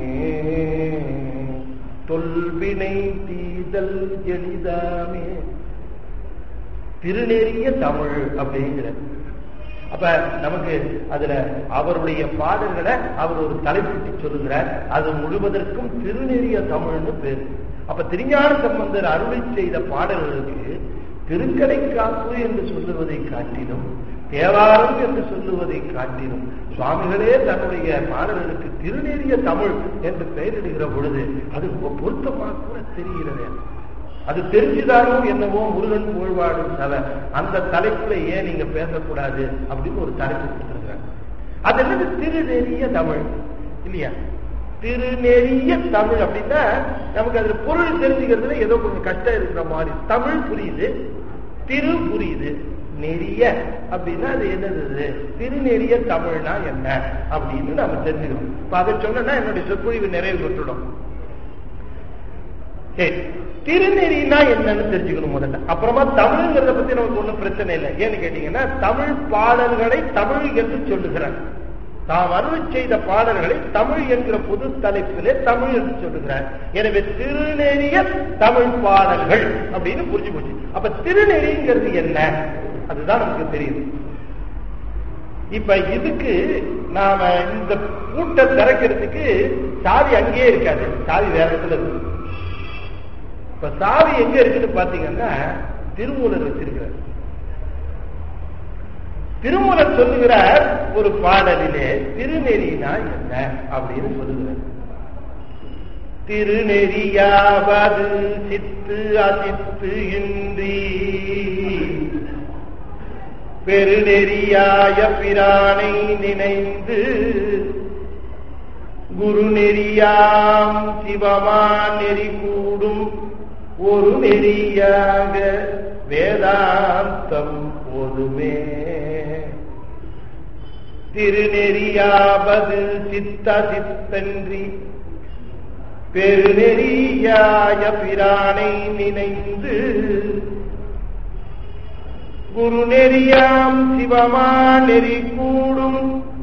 Speaker 1: தொல்வினை தீதல் எளிதாமே திருநெறிய தமிழ் அப்படிங்கிற அப்ப நமக்கு அதுல அவருடைய பாடல்களை அவர் ஒரு தலைப்பிட்டு சொல்லுகிறார் அது முழுவதற்கும் திருநெறிய தமிழ்னு பேரு அப்ப திருஞான சம்பந்தர் அருளை செய்த பாடல்களுக்கு திருக்கடை காப்பு என்று சொல்லுவதை காட்டிலும் தேவாரம் என்று சொல்லுவதை காட்டிலும் சுவாமிகளே தன்னுடைய பாடல்களுக்கு திருநெறிய தமிழ் என்று பெயரிடுகிற பொழுது அது பொருத்தமாக கூட தெரிகிறது அது தெரிஞ்சுதானோ என்னவோ முருகன் புகழ்வாடும் தலை அந்த தலைப்புல ஏன் நீங்க பேசக்கூடாது அப்படின்னு ஒரு தலைப்பு கொடுத்துருக்காங்க அது என்னது திருநெறிய தமிழ் இல்லையா திருநெறிய தமிழ் அப்படின்னா நமக்கு அதுல பொருள் தெரிஞ்சுக்கிறதுல ஏதோ கொஞ்சம் கஷ்டம் இருக்கிற மாதிரி தமிழ் புரியுது திரு புரியுது நெறிய அப்படின்னா அது என்னது திருநெறிய தமிழ்னா என்ன அப்படின்னு நம்ம தெரிஞ்சுக்கணும் இப்ப அதை சொன்னா என்னுடைய சொற்பொழிவு நிறைவு பெற்றுடும் சரி திருநெறினா என்னன்னு தெரிஞ்சுக்கணும் முதல்ல அப்புறமா தமிழ்ங்கிறத பத்தி நமக்கு ஒண்ணும் பிரச்சனை இல்லை ஏன்னு கேட்டீங்கன்னா தமிழ் பாடல்களை தமிழ் என்று சொல்லுகிறார் தாம் அருள் செய்த பாடல்களை தமிழ் என்கிற பொது தலைப்பிலே தமிழ் என்று சொல்லுகிறார் எனவே திருநெறிய தமிழ் பாடல்கள் அப்படின்னு புரிஞ்சு போச்சு அப்ப திருநெறிங்கிறது என்ன அதுதான் நமக்கு தெரியுது இப்ப இதுக்கு நாம இந்த கூட்டை திறக்கிறதுக்கு சாவி அங்கேயே இருக்காது சாவி வேற இடத்துல இருக்கு இப்ப சாவி எங்க இருக்குன்னு பாத்தீங்கன்னா திருமூலர் வச்சிருக்கிறார் திருமூலர் சொல்லுகிறார் ஒரு பாடலிலே திருநெறினா என்ன அப்படின்னு சொல்லுகிறார் திருநெறியாவது சித்து அசித்து இன்றி பெருநெறியாய பிரானை நினைந்து குரு நெறியாம் சிவமா நெறி கூடும் ஒரு நெறியாக வேதாந்தம் போதுமே திருநெறியாவது சித்த சித்தன்றி பெருநெறியாய பிரானை நினைந்து குரு நெறியாம் சிவமா நெறி கூடும்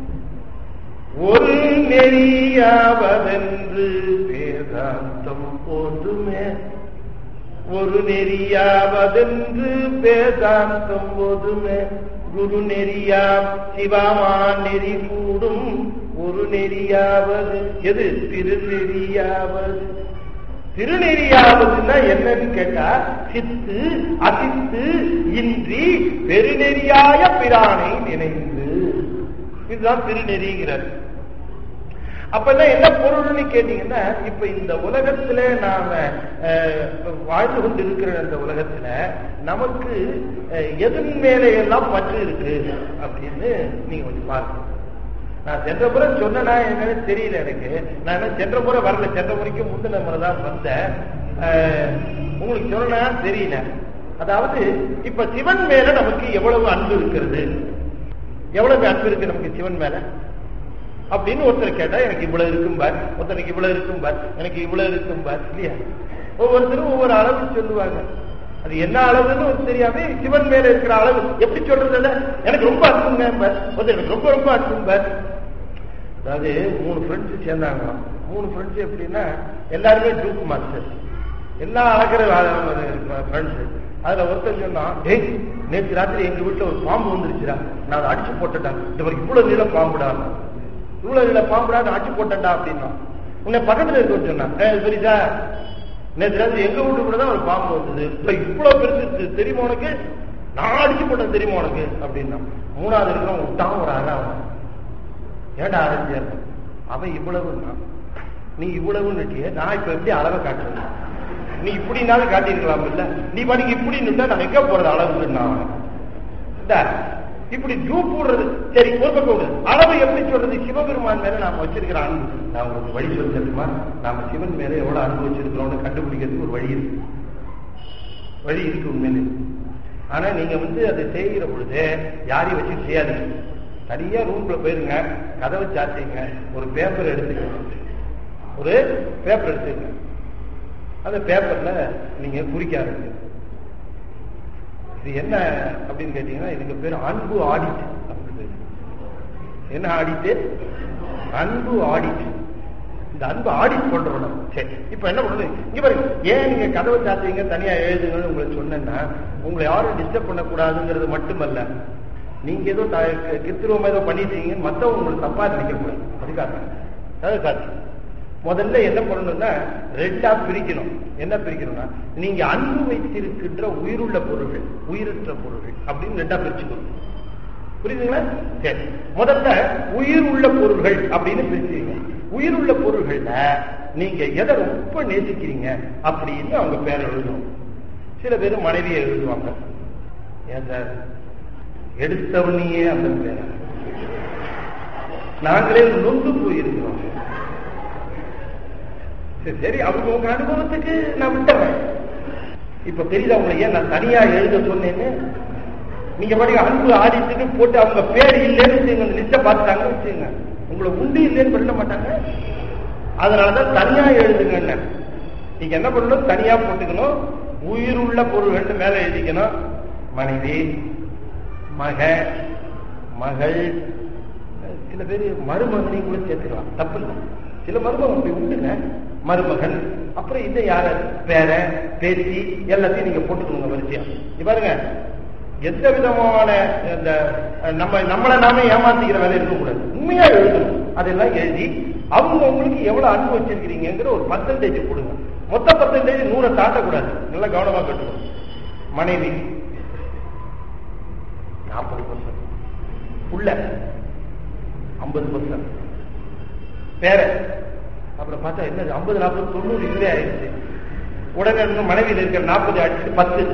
Speaker 1: ஒரு நெறியாவதென்று வேதாந்தம் போதுமே ஒரு நெறியாவதென்று வேதாந்தம் போதுமே குரு நெறியாம் சிவமா நெறி கூடும் ஒரு நெறியாவது எது திருநெறியாவது திருநெறியாவதுன்னா என்னன்னு கேட்டா சித்து அசித்து இன்றி பெருநெறியாய பிரானை நினைந்து இதுதான் திருநெறிங்கிறார் அப்ப என்ன பொருள்னு கேட்டீங்கன்னா இப்ப இந்த உலகத்துல நாம வாழ்ந்து கொண்டு இருக்கிற அந்த உலகத்துல நமக்கு எதன் மேல எல்லாம் பற்று இருக்கு அப்படின்னு நீங்க கொஞ்சம் பாருங்க நான் சென்ற முறை சொன்னா என்னன்னு தெரியல எனக்கு நான் என்ன சென்ற முறை வரல சென்ற முறைக்கு முந்தின முறை தான் வந்தேன் உங்களுக்கு சொன்னா தெரியல அதாவது இப்ப சிவன் மேல நமக்கு எவ்வளவு அன்பு இருக்கிறது எவ்வளவு அன்பு இருக்கு நமக்கு சிவன் மேல அப்படின்னு ஒருத்தர் கேட்டா எனக்கு இவ்வளவு இருக்கும் பார் ஒருத்தருக்கு இவ்வளவு இருக்கும் பார் எனக்கு இவ்வளவு இருக்கும் பார் இல்லையா ஒவ்வொருத்தரும் ஒவ்வொரு அளவு சொல்லுவாங்க அது என்ன அளவுன்னு ஒரு தெரியாம சிவன் மேல இருக்கிற அளவு எப்படி சொல்றது எனக்கு ரொம்ப அன்புங்க பார் ஒருத்தர் எனக்கு ரொம்ப ரொம்ப அன்பும் பார் அதாவது மூணு ஃப்ரெண்ட்ஸ் சேர்ந்தாங்களாம் மூணு ஃப்ரெண்ட்ஸ் எப்படின்னா எல்லாருமே டூப் மாஸ்டர் எல்லா அழகிற ஃப்ரெண்ட்ஸ் அதுல ஒருத்தர் சொன்னா டேய் நேற்று ராத்திரி எங்க வீட்டுல ஒரு பாம்பு வந்துருச்சுடா நான் அதை அடிச்சு போட்டுட்டேன் இந்த மாதிரி இவ்வளவு நீளம் பாம்புடா இவ்வளவு நீளம் பாம்புடா அதை அடிச்சு போட்டேன்டா அப்படின்னா உன்னை பக்கத்துல இருக்க சொன்னான் சரி சார் நேற்று ராத்திரி எங்க வீட்டுக்குள்ள தான் ஒரு பாம்பு வந்தது இவ்வளவு பெருசு தெரியுமா உனக்கு நான் அடிச்சு போட்டேன் தெரியுமா உனக்கு அப்படின்னா மூணாவது இருக்கிறவன் விட்டான் ஒரு அழகா ஏடா அறிஞர் அவன் இவ்வளவுன்னா நீ இவ்வளவுன்னுட்டிய நான் இப்ப எப்படி அளவை காட்டுறேன் நீ இப்படினாலும் காட்டியிருக்கலாம் இல்ல நீ படிக்க இப்படின்னு நான் எங்க போறது அளவுன்னா இப்படி டூ போடுறது சரி ஒரு பக்கம் விடு அளவு எப்படி சொல்றது சிவபெருமான் மேல நாம வச்சிருக்கிற அன்பு நான் உங்களுக்கு வழி சொல்லி தெரியுமா நாம சிவன் மேல எவ்வளவு அன்பு வச்சிருக்கிறோம்னு கண்டுபிடிக்கிறதுக்கு ஒரு வழி இருக்கு வழி இருக்கு உண்மையிலே ஆனா நீங்க வந்து அதை செய்கிற பொழுது யாரையும் வச்சு செய்யாதீங்க தனியா ரூம்ல போயிருங்க கதவை சாத்திங்க ஒரு பேப்பர் எடுத்துக்கங்க ஒரு பேப்பர் எடுத்துங்க அந்த பேப்பர்ல நீங்க குறிக்க ஆரம்பிங்க இது என்ன அப்படின்னு கேட்டீங்கன்னா இதுக்கு பேர் அன்பு ஆடிட் அப்படின்னு என்ன ஆடிட்டு அன்பு ஆடிட் இந்த அன்பு ஆடிட் பண்றோம் சரி இப்ப என்ன பண்றது இங்க பாருங்க ஏன் நீங்க கதவை சாத்துவீங்க தனியா எழுதுங்கன்னு உங்களுக்கு சொன்னேன்னா உங்களை யாரும் டிஸ்டர்ப் பண்ணக்கூடாதுங்கிறது மட்டுமல்ல நீங்க ஏதோ கிருத்திருவம் ஏதோ பண்ணிட்டீங்க மத்தவங்க உங்களுக்கு தப்பா நினைக்க கூடாது அதுக்காக கதவை சாத்தி முதல்ல என்ன பண்ணணும்னா ரெண்டா பிரிக்கணும் என்ன பிரிக்கணும்னா நீங்க அன்பு வைத்திருக்கின்ற உயிருள்ள பொருள்கள் உயிரற்ற பொருள்கள் அப்படின்னு ரெண்டா பிரிச்சுக்கணும் புரியுதுங்களா சரி முதல்ல உயிர் உள்ள பொருள்கள் அப்படின்னு பிரிச்சுங்க உயிர் உள்ள பொருள்கள்ல நீங்க எதை ரொம்ப நேசிக்கிறீங்க அப்படின்னு அவங்க பேர் எழுதணும் சில பேர் மனைவியை எழுதுவாங்க ஏன் சார் எடுத்தவனையே அந்த பேர நாங்களே நொந்து போயிருக்கிறோம் சரி, சரி அவங்க உங்க அனுபவத்துக்கு நான் விட்டுறேன் இப்ப தெரியுதா உங்களை ஏன் நான் தனியா எழுத சொன்னேன்னு நீங்க பாருங்க அன்பு ஆடிட்டுன்னு போட்டு அவங்க பேர் இல்லைன்னு வச்சுங்க அந்த லிஸ்ட பார்த்துட்டாங்க வச்சுங்க உங்களை உண்டு இல்லைன்னு சொல்ல மாட்டாங்க அதனாலதான் தனியா எழுதுங்க நீங்க என்ன பண்ணணும் தனியா போட்டுக்கணும் உயிருள்ள பொருள்கள் மேல எழுதிக்கணும் மனைவி மக மகள் சில பேர் மருமகனையும் கூட சேர்த்துக்கலாம் தப்பு இல்லை சில மருமகன் அப்படி உண்டுங்க மருமகன் அப்புறம் இதை யார பேர பேத்தி எல்லாத்தையும் நீங்க போட்டுக்கணுங்க வரிசையா இங்க பாருங்க எந்த விதமான இந்த நம்ம நம்மளை நாமே ஏமாத்திக்கிற வேலை இருக்கக்கூடாது உண்மையா எழுதணும் அதெல்லாம் எழுதி அவங்க உங்களுக்கு எவ்வளவு அன்பு வச்சிருக்கிறீங்கிற ஒரு பர்சன்டேஜ் கொடுங்க மொத்த பர்சன்டேஜ் நூறை தாண்டக்கூடாது நல்லா கவனமா கட்டுக்கணும் மனைவி நாற்பது பர்சன்ட் புள்ள ஐம்பது பர்சன்ட் பேர அப்புறம் பார்த்தா என்னது ஐம்பது நாற்பது தொண்ணூறு இதுவே ஆயிடுச்சு உடனே இன்னும் மனைவியில் இருக்கிற நாற்பது அடிச்சு பத்து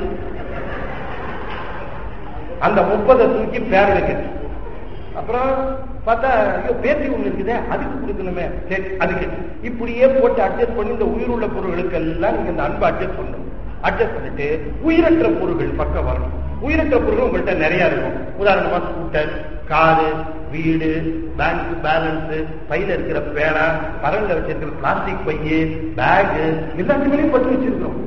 Speaker 1: அந்த முப்பதை தூக்கி பேரனுக்கு அப்புறம் பார்த்தா ஐயோ பேத்தி ஒண்ணு இருக்குதே அதுக்கு கொடுக்கணுமே சரி அதுக்கு இப்படியே போட்டு அட்ஜஸ்ட் பண்ணி இந்த உயிருள்ள பொருள்களுக்கு எல்லாம் நீங்க இந்த அன்பை அட்ஜஸ்ட் பண்ணணும் அட்ஜஸ்ட் பண்ணிட்டு உயிரற்ற பொருள்கள் பக்கம் வரணும் உயிரற்ற பொருள் உங்கள்கிட்ட நிறைய இருக்கும் உதாரணமா ஸ்கூட்டர் காரு வீடு பேங்க் பேலன்ஸ் பையில இருக்கிற பேனா பரல்ல வச்சிருக்கிற பிளாஸ்டிக் பையு பேக் எல்லாத்துக்குமே பட்டு வச்சிருக்கிறோம்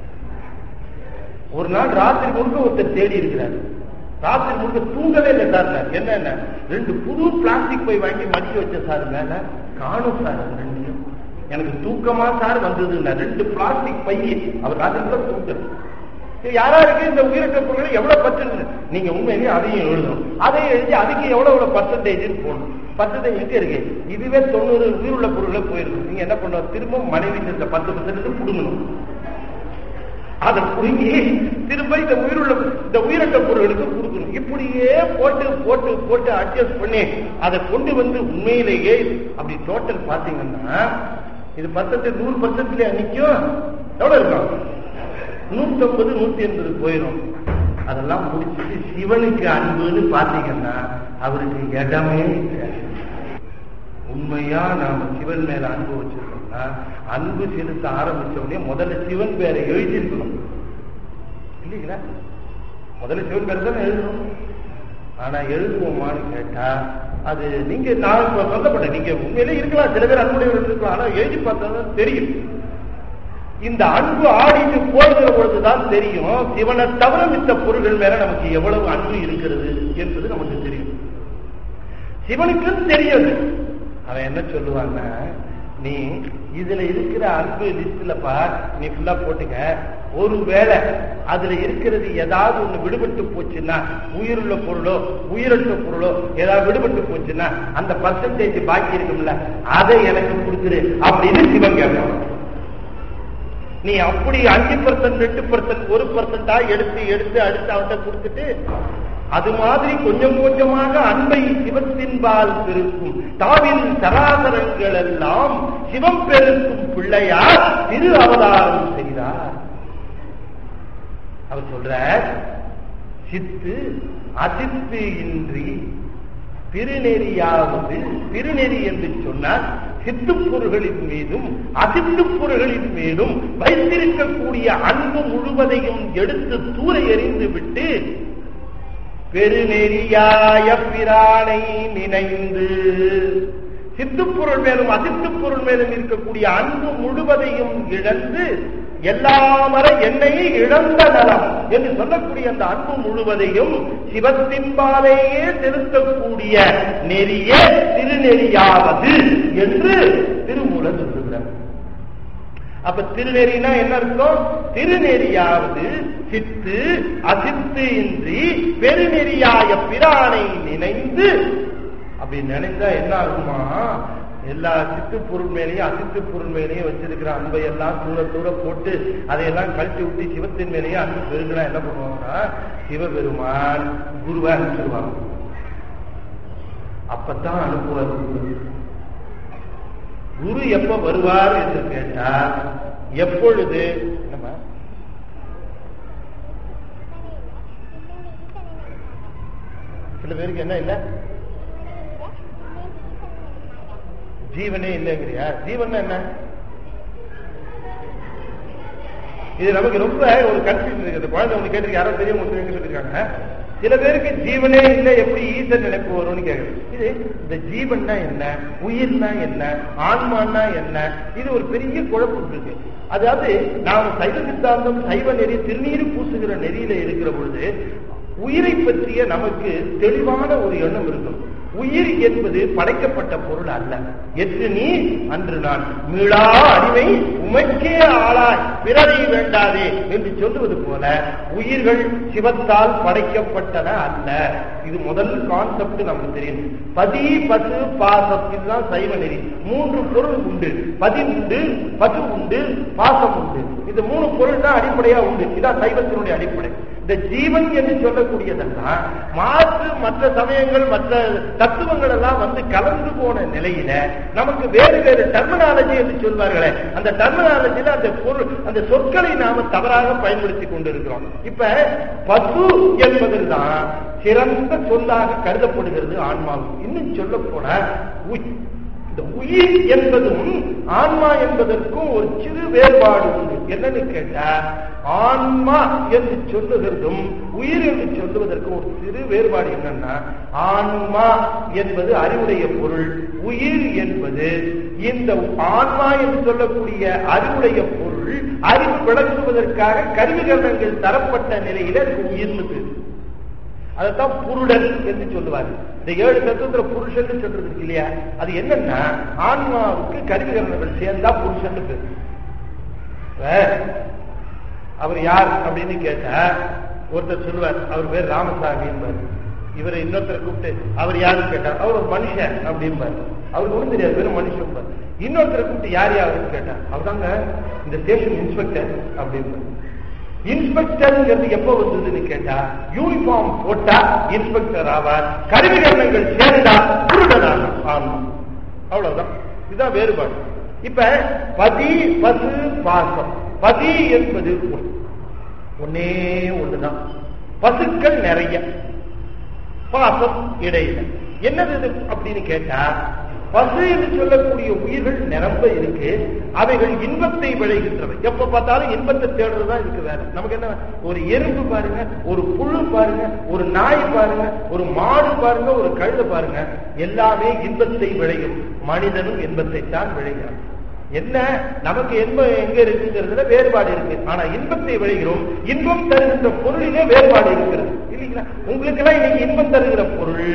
Speaker 1: ஒரு நாள் ராத்திரி முழுக்க ஒருத்தர் தேடி இருக்கிறார் ராத்திரி முழுக்க தூங்கவே இல்லை சார் நான். என்ன என்ன ரெண்டு புது பிளாஸ்டிக் பை வாங்கி மடிக்க வச்ச சார் மேல காணும் சார் அது ரெண்டையும் எனக்கு தூக்கமா சார் வந்தது நான் ரெண்டு பிளாஸ்டிக் பை அவர் ராத்திரி கூட தூங்குறது சரி, யாரா இருக்கு இந்த உயிரற்ற பொருள் எவ்வளவு பர்சன்ட் நீங்க உண்மையிலேயே அதையும் எழுதணும் அதையும் எழுதி அதுக்கு எவ்வளவு எவ்வளவு பர்சன்டேஜ் போடணும் பர்சன்டேஜ் எங்க இருக்கு இதுவே தொண்ணூறு உயிருள்ள பொருளை போயிருக்கு நீங்க என்ன பண்ணணும் திரும்ப மனைவி இந்த பத்து பர்சன்ட் புடுங்கணும் அதை புடுங்கி திரும்ப இந்த உயிருள்ள இந்த உயிரற்ற பொருள்களுக்கு கொடுக்கணும் இப்படியே போட்டு போட்டு போட்டு அட்ஜஸ்ட் பண்ணி அதை கொண்டு வந்து உண்மையிலேயே அப்படி டோட்டல் பாத்தீங்கன்னா இது பர்சன்ட் நூறு பர்சன்ட்ல நிக்கும் எவ்வளவு இருக்கும் நூத்தம்பது நூத்தி எண்பது போயிடும் அதெல்லாம் முடிச்சுட்டு சிவனுக்கு அன்புன்னு பாத்தீங்கன்னா அவருக்கு இடமே இல்லை உண்மையா நாம சிவன் மேல அன்பு வச்சிருக்கோம்னா அன்பு செலுத்த ஆரம்பிச்ச உடனே முதல்ல சிவன் பேரை எழுதியிருக்கணும் இல்லைங்களா முதல்ல சிவன் பேரை தான் எழுதணும் ஆனா எழுதுவோமான்னு கேட்டா அது நீங்க நான் இப்ப சொல்லப்பட்டேன் நீங்க உண்மையிலே இருக்கலாம் சில பேர் அன்புடையவர்கள் இருக்கலாம் ஆனா எழுதி பார்த்தா தான் தெரியும் இந்த அன்பு ஆடிட்டு போடுகிற பொழுதுதான் தெரியும் சிவனை தவிர மித்த பொருள்கள் மேல நமக்கு எவ்வளவு அன்பு இருக்கிறது என்பது நமக்கு தெரியும் சிவனுக்கும் தெரியாது அவன் என்ன சொல்லுவான்னா நீ இதுல இருக்கிற அன்பு லிஸ்ட்ல பார் நீ ஃபுல்லா போட்டுக்க ஒருவேளை அதுல இருக்கிறது ஏதாவது ஒண்ணு விடுபட்டு போச்சுன்னா உயிருள்ள பொருளோ உயிரற்ற பொருளோ ஏதாவது விடுபட்டு போச்சுன்னா அந்த பர்சன்டேஜ் பாக்கி இருக்கும்ல அதை எனக்கு கொடுத்துரு அப்படின்னு சிவன் கேட்பான் நீ அப்படி அஞ்சு பர்சன்ட் ரெண்டு பர்சன்ட் ஒரு பர்சன்டா எடுத்து எடுத்து அடுத்து அவன்கிட்ட கொடுத்துட்டு அது மாதிரி கொஞ்சம் கொஞ்சமாக அன்பை சிவத்தின்பால் பெருக்கும் தாவில் சராசரங்கள் எல்லாம் சிவம் பெருக்கும் பிள்ளையார் திரு அவதாரம் செய்தார் அவர் சொல்ற சித்து அசித்து இன்றி திருநெறியாவது திருநெறி என்று சொன்னால் சித்துப் பொருள்களின் மீதும் அசித்துப் பொருள்களின் மீதும் வைத்திருக்கக்கூடிய அன்பு முழுவதையும் எடுத்து தூர எறிந்து விட்டு பெருநெறியாய பிரானை நினைந்து சித்துப்பொருள் மேலும் அசித்துப் பொருள் மேலும் இருக்கக்கூடிய அன்பு முழுவதையும் இழந்து எல்லாமர என்னையே இழந்த நலம் என்று சொல்லக்கூடிய அந்த அன்பு முழுவதையும் சிவத்தின்பாலேயே செலுத்தக்கூடிய நெறிய திருநெறியாவது என்று திருமூலர் சொல்லுகிறார் அப்ப திருநெறினா என்ன அர்த்தம் திருநெறியாவது சித்து அசித்து இன்றி பெருநெறியாய பிரானை நினைந்து அப்படி நினைந்தா என்ன ஆகுமா எல்லா சித்து பொருள் மேலேயும் அசித்து பொருள் மேலேயும் வச்சிருக்கிற அன்பை எல்லாம் தூர தூர போட்டு அதையெல்லாம் கழிச்சு விட்டு சிவத்தின் மேலேயும் அன்பு பெருகினா என்ன பண்ணுவாங்கன்னா சிவபெருமான் குருவை அனுப்பிச்சிருவாங்க அப்பதான் அனுப்புவார் குரு குரு எப்ப வருவார் என்று கேட்டால் எப்பொழுது என்னம்மா? சில பேருக்கு என்ன இல்ல ஜீவனே இல்லைங்கிறியா ஜீவன் என்ன இது நமக்கு ரொம்ப ஒரு கன்ஃபியூஷன் இருக்கு அந்த குழந்தை ஒண்ணு கேட்டு யாரோ பெரிய ஒருத்தர் சொல்லியிருக்காங்க சில பேருக்கு ஜீவனே இல்லை எப்படி ஈசன் நினைப்பு வரும்னு கேக்குது இது இந்த ஜீவன்னா என்ன உயிர்னா என்ன ஆன்மான்னா என்ன இது ஒரு பெரிய குழப்பம் இருக்கு அதாவது நாம் சைவ சித்தாந்தம் சைவ நெறி திருநீர் பூசுகிற நெறியில இருக்கிற பொழுது உயிரை பற்றிய நமக்கு தெளிவான ஒரு எண்ணம் இருக்கும் உயிர் என்பது படைக்கப்பட்ட பொருள் அல்ல எற்று நீ அன்று நான் மீளா அடிமை உமைக்கே ஆளாய் பிறரை வேண்டாதே என்று சொல்லுவது போல உயிர்கள் சிவத்தால் படைக்கப்பட்டன அல்ல இது முதல் கான்செப்ட் நமக்கு தெரியும் பதி பசு பாசம் இதுதான் சைவ நெறி மூன்று பொருள் உண்டு பதி உண்டு பசு உண்டு பாசம் உண்டு இந்த மூணு பொருள் தான் அடிப்படையா உண்டு இதான் சைவத்தினுடைய அடிப்படை இந்த ஜீவன் என்று சொல்லக்கூடியதெல்லாம் மாற்று மற்ற சமயங்கள் மற்ற தத்துவங்கள் எல்லாம் வந்து கலந்து போன நிலையில நமக்கு வேறு வேறு டெர்மினாலஜி என்று சொல்வார்களே அந்த டெர்மினாலஜில அந்த பொருள் அந்த சொற்களை நாம தவறாக பயன்படுத்தி கொண்டிருக்கிறோம் இப்ப பசு என்பதில் தான் சிறந்த சொல்லாக கருதப்படுகிறது ஆன்மாவும் இன்னும் சொல்ல போன இந்த உயிர் என்பதும் ஆன்மா என்பதற்கும் ஒரு சிறு வேறுபாடு உண்டு என்னன்னு கேட்டா ஆன்மா என்று சொல்லுகிறதும் உயிர் என்று சொல்லுவதற்கும் ஒரு சிறு வேறுபாடு என்னன்னா ஆன்மா என்பது அறிவுடைய பொருள் உயிர் என்பது இந்த ஆன்மா என்று சொல்லக்கூடிய அறிவுடைய பொருள் அறிவு விளக்குவதற்காக கருவிகரணங்கள் தரப்பட்ட நிலையில அதுக்கு உயிர்னு பேரு அதைத்தான் புருடன் என்று சொல்லுவார் இந்த ஏழு தத்துவத்துல புருஷன் சொல்றது இருக்கு இல்லையா அது என்னன்னா ஆன்மாவுக்கு கருவிகரணங்கள் சேர்ந்தா புருஷன் பேர் அவர் யார் அப்படின்னு கேட்டா ஒருத்தர் சொல்லுவார் அவர் பேர் ராமசாமி என்பார் இவரை இன்னொருத்தர் கூப்பிட்டு அவர் யாருன்னு கேட்டார் அவர் ஒரு மனுஷன் அப்படிம்பார் அவருக்கு ஒண்ணும் தெரியாது வெறும் மனுஷன் இன்னொருத்தரை கூப்பிட்டு யார் யாருன்னு கேட்டார் அவர் தாங்க இந்த ஸ்டேஷன் இன்ஸ்பெக்டர் அப்படிம்பார் இன்ஸ்பெக்டர்ங்கிறது எப்ப வந்ததுன்னு கேட்டா யூனிஃபார்ம் போட்டா இன்ஸ்பெக்டர் ஆவார் கருவிகரணங்கள் சேர்ந்தா குருடனாக ஆகணும் அவ்வளவுதான் இதுதான் வேறுபாடு இப்ப பதி பசு பாசம் பதி என்பது ஒன்னே ஒண்ணுதான் பசுக்கள் நிறைய பாசம் இடையில என்னது இது அப்படின்னு கேட்டா பசு என்று சொல்லக்கூடிய உயிர்கள் நிரம்ப இருக்கு அவைகள் இன்பத்தை விளைகின்றவை எப்ப பார்த்தாலும் இன்பத்தை தேடுறதுதான் இருக்கு வேற நமக்கு என்ன ஒரு எறும்பு பாருங்க ஒரு புழு பாருங்க ஒரு நாய் பாருங்க ஒரு மாடு பாருங்க ஒரு கழுத பாருங்க எல்லாமே இன்பத்தை விளையும் மனிதனும் இன்பத்தை தான் விளைகிறான் என்ன நமக்கு இன்பம் எங்க இருக்குங்கிறதுல வேறுபாடு இருக்கு ஆனா இன்பத்தை விளைகிறோம் இன்பம் தருகின்ற பொருளிலே வேறுபாடு இருக்கிறது இல்லைங்களா உங்களுக்கு எல்லாம் இன்னைக்கு இன்பம் தருகிற பொருள்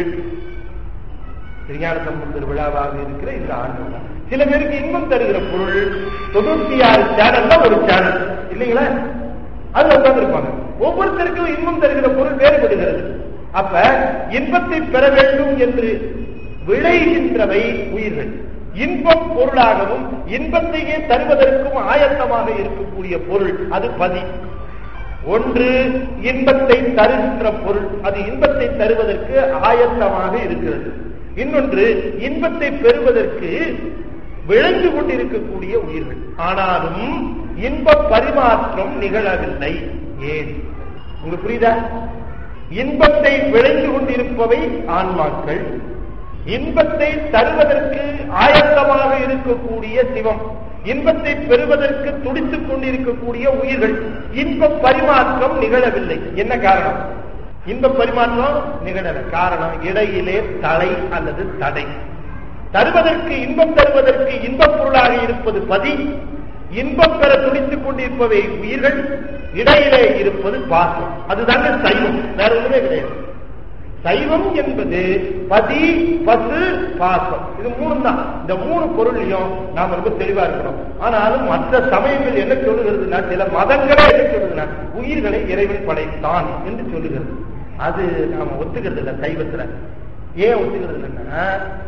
Speaker 1: திருஞான சம்பந்தர் விழாவாக இருக்கிற இந்த ஆண்டு சில பேருக்கு இன்பம் தருகிற பொருள் தொண்ணூத்தி ஆறு சேனல்ல ஒரு சேனல் இல்லைங்களா அதுல உட்கார்ந்துருப்பாங்க ஒவ்வொருத்தருக்கும் இன்பம் தருகிற பொருள் வேறுபடுகிறது அப்ப இன்பத்தை பெற வேண்டும் என்று விளைகின்றவை உயிர்கள் இன்பம் பொருளாகவும் இன்பத்தையே தருவதற்கும் ஆயத்தமாக இருக்கக்கூடிய பொருள் அது பதி ஒன்று இன்பத்தை தருகின்ற பொருள் அது இன்பத்தை தருவதற்கு ஆயத்தமாக இருக்கிறது இன்னொன்று இன்பத்தை பெறுவதற்கு விளைந்து கொண்டிருக்கக்கூடிய உயிர்கள் ஆனாலும் இன்ப பரிமாற்றம் நிகழவில்லை ஏன் உங்களுக்கு புரியுதா இன்பத்தை விளைந்து கொண்டிருப்பவை ஆன்மாக்கள் இன்பத்தை தருவதற்கு ஆயத்தமாக இருக்கக்கூடிய சிவம் இன்பத்தை பெறுவதற்கு துடித்துக் கொண்டிருக்கக்கூடிய உயிர்கள் இன்ப பரிமாற்றம் நிகழவில்லை என்ன காரணம் இன்ப பரிமாற்றம் நிகழல காரணம் இடையிலே தலை அல்லது தடை தருவதற்கு இன்பம் தருவதற்கு இன்பப் பொருளாக இருப்பது பதி இன்பம் பெற துடித்துக் கொண்டிருப்பவை உயிர்கள் இடையிலே இருப்பது பாசம் அதுதாங்க சைவம் வேற ஒண்ணுமே கிடையாது சைவம் என்பது பதி பசு பாசம் இது மூணு தான் இந்த மூணு பொருளையும் நாம ரொம்ப தெளிவா இருக்கணும் ஆனாலும் மற்ற சமயங்கள் என்ன சொல்லுகிறதுனா சில மதங்களே என்ன சொல்லுதுன்னா உயிர்களை இறைவன் படைத்தான் என்று சொல்லுகிறது அது நாம ஒத்துக்கிறது இல்லை சைவத்துல ஏன் ஒத்துக்கிறது இல்லைன்னா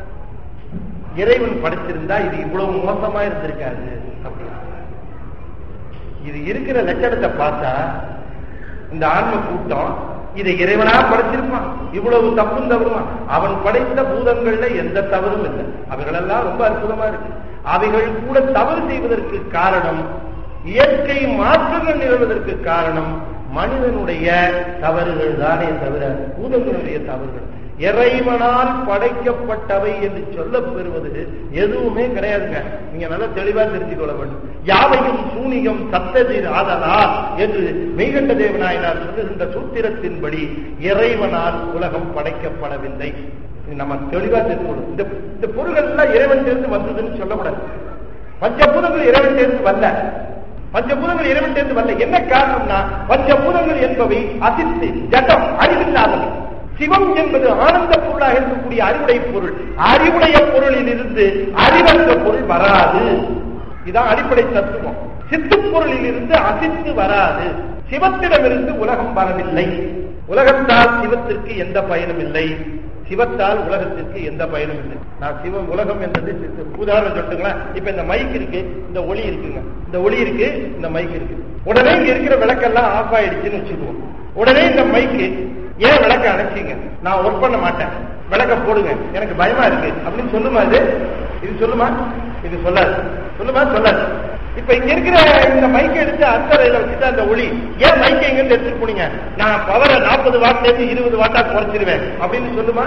Speaker 1: இறைவன் படைச்சிருந்தா இது இவ்வளவு மோசமா இருந்திருக்காது அப்படின்னு இது இருக்கிற லட்சணத்தை பார்த்தா இந்த ஆன்ம கூட்டம் இதை இறைவனா படைச்சிருப்பான் இவ்வளவு தப்பும் தவறுமா அவன் படைத்த பூதங்கள்ல எந்த தவறும் இல்லை அவைகளெல்லாம் ரொம்ப அற்புதமா இருக்கு அவைகள் கூட தவறு செய்வதற்கு காரணம் இயற்கை மாற்றங்கள் நிகழ்வதற்கு காரணம் மனிதனுடைய தவறுகள் தானே தவிர பூதங்களுடைய தவறுகள் இறைவனால் படைக்கப்பட்டவை என்று சொல்லப் பெறுவது எதுவுமே கிடையாதுங்க நீங்க நல்லா தெளிவா தெரிஞ்சுக் கொள்ள வேண்டும் யாவையும் சூனியம் சத்ததிர் ஆதலால் என்று மெய்கண்ட தேவநாயனார் சொல்லுகின்ற சூத்திரத்தின்படி இறைவனால் உலகம் படைக்கப்படவில்லை இது நம்ம தெளிவா தெரிந்து கொள்ளணும் இந்த இந்த பொருள்கள் எல்லாம் இறைவன் சேர்ந்து வந்ததுன்னு சொல்லக்கூடாது பஞ்சபூதங்கள் இறைவன் சேர்ந்து வரல பஞ்சபூதங்கள் இறைவன் சேர்ந்து வரல என்ன காரணம்னா பஞ்சபூதங்கள் என்பவை அசித்து ஜடம் அறிவில்லாதவை சிவம் என்பது ஆனந்த பொருளாக இருக்கக்கூடிய அறிவுடை பொருள் அறிவுடைய பொருளில் இருந்து அறிவற்ற பொருள் வராது இதான் அடிப்படை தத்துவம் சித்து பொருளில் இருந்து அசித்து வராது சிவத்திடமிருந்து உலகம் வரவில்லை உலகத்தால் சிவத்திற்கு எந்த பயனும் இல்லை சிவத்தால் உலகத்திற்கு எந்த பயனும் இல்லை நான் சிவம் உலகம் என்றது சித்து. உதாரணம் சொல்லிட்டுங்களேன் இப்ப இந்த மைக் இருக்கு இந்த ஒளி இருக்குங்க இந்த ஒளி இருக்கு இந்த மைக் இருக்கு உடனே இங்க இருக்கிற விளக்கெல்லாம் ஆஃப் ஆயிடுச்சுன்னு வச்சுக்குவோம் உடனே இந்த மைக்கு ஏன் விளக்க அணைச்சிங்க நான் ஒர்க் பண்ண மாட்டேன் விளக்க போடுங்க எனக்கு பயமா இருக்கு அப்படின்னு சொல்லுமா இது இது சொல்லுமா இது சொல்லாது சொல்லுமா சொல்லாது இப்ப இங்க இருக்கிற இந்த மைக் எடுத்து அந்தரையில வச்சுட்டு அந்த ஒளி ஏன் மைக்கை இங்க இருந்து எடுத்துட்டு போனீங்க நான் பவரை நாற்பது வாட்ல இருந்து இருபது வாட்டா குறைச்சிருவேன் அப்படின்னு சொல்லுமா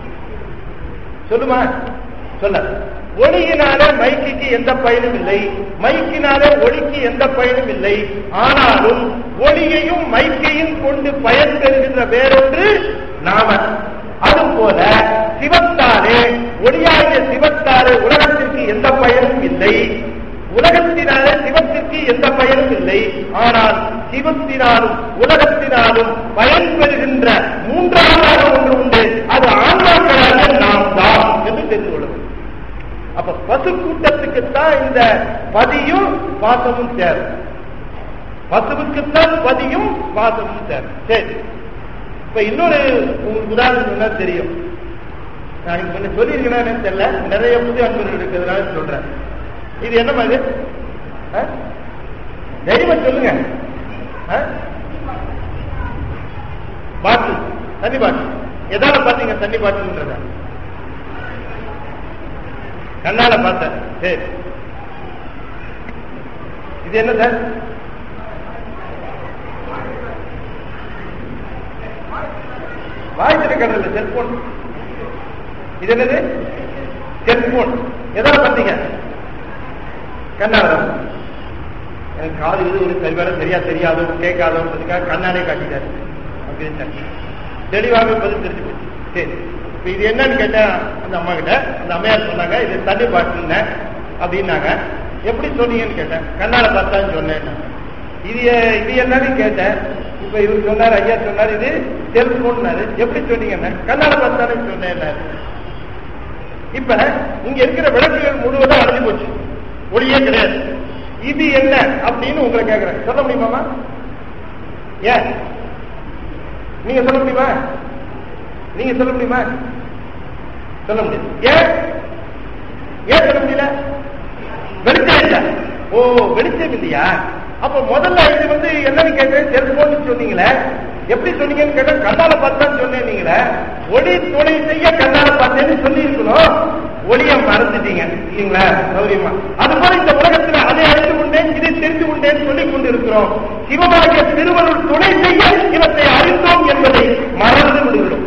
Speaker 1: சொல்லுமா சொல்ல ஒளியினால மைக்குக்கு எந்த பயனும் இல்லை மைக்கினால ஒளிக்கு எந்த பயனும் இல்லை ஆனாலும் ஒளியையும் மைக்கையும் கொண்டு பயன் பெறுகின்ற வேறொன்று நாம அதுபோல சிவத்தாலே ஒளியாகிய சிவத்தாலே உலகத்திற்கு எந்த பயனும் இல்லை உலகத்தினாலே சிவத்திற்கு எந்த பயனும் இல்லை ஆனால் சிவத்தினாலும் உலகத்தினாலும் பயன் பெறுகின்ற மூன்றாவதாக ஒன்று உண்டு அது ஆன்மாக்களாக நாம் தான் என்று தெரிந்து கொள்ள வேண்டும் அப்ப பசு கூட்டத்துக்குத்தான் இந்த பதியும் பாசமும் தேவை பசுவுக்குத்தான் பதியும் பாசமும் தேவை சரி இப்ப இன்னொரு உங்களுக்கு உதாரணம் சொன்னா தெரியும் நான் இங்க கொஞ்சம் சொல்லியிருக்கேன்னு தெரியல நிறைய புது அன்பர்கள் இருக்கிறதுனால சொல்றேன் இது என்ன மாதிரி தைரியமா சொல்லுங்க ஆ? பாட்டில் தண்ணி பாட்டில் எதால பாத்தீங்க தண்ணி பாட்டில்ன்றத கண்ணால பார்த்தேன் சரி இது என்ன சார் வாய் திறக்கிறது செல்போன் இது என்னது செல்போன் எதால பார்த்தீங்க கண்ணால தான். எனக்கு காது இது ஒரு சரிவர சரியா தெரியாதோ கேட்காதோன்றதுக்காக கண்ணாலே காட்டிட்டாரு அப்படின்னு தெளிவாக பதில் தெரிஞ்சு போச்சு சரி இப்ப இது என்னன்னு கேட்டேன் அந்த அம்மா கிட்ட அந்த அம்மையார் சொன்னாங்க இது தண்ணி பாட்டில்ன அப்படின்னாங்க எப்படி சொன்னீங்கன்னு கேட்டேன் கண்ணால பார்த்தான்னு சொன்னேன் இது எ- இது என்னன்னு கேட்டேன் இப்ப இவர் சொன்னார் ஐயா சொன்னார் இது செல்போன்னாரு எப்படி சொன்னீங்கன்னு கண்ணால பார்த்தானே சொன்னேன் இப்ப இங்க இருக்கிற விளக்குகள் முழுவதும் அடைஞ்சு போச்சு ஒளியே கிடையாது இது என்ன அப்படின்னு உங்களை கேட்கிறேன் சொல்ல முடியுமாமா ஏன் நீங்க சொல்ல முடியுமா நீங்க சொல்ல முடியுமா சொல்ல முடியாது ஏன் ஏன் சொல்ல முடியல வெளிச்சம் இல்ல ஓ வெளிச்சம் இல்லையா அப்ப முதல்ல இது வந்து என்னன்னு கேட்டேன் செல்போன் சொன்னீங்களே எப்படி சொன்னீங்கன்னு கேட்டா கண்ணால பார்த்தான்னு சொன்னேன் நீங்களே ஒளி துணை செய்ய கண்ணால பார்த்தேன்னு சொல்லி இருக்கணும் ஒளிய மறந்துட்டீங்க இல்லீங்களா சௌரியமா அது போல இந்த உலகத்துல அதை அறிந்து கொண்டேன் இதை தெரிந்து கொண்டேன் சொல்லிக் கொண்டிருக்கிறோம் சிவமாகிய திருவருள் துணை செய்ய இவற்றை அறிந்தோம் என்பதை மறந்து விடுகிறோம்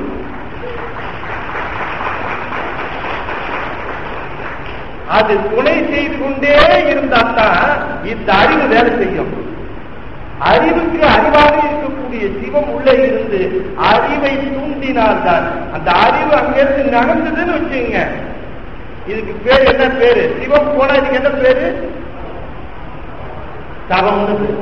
Speaker 1: அது துணை செய்து கொண்டே இருந்தால்தான் இந்த அறிவு வேலை செய்யும் அறிவுக்கு அறிவாக இருக்கக்கூடிய சிவம் உள்ளே இருந்து அறிவை தூண்டினால்தான் அந்த அறிவு அங்கிருந்து நகர்ந்ததுன்னு வச்சுங்க இதுக்கு பேர் என்ன பேரு சிவம் போனா இதுக்கு என்ன பேரு தவம்னு பேரு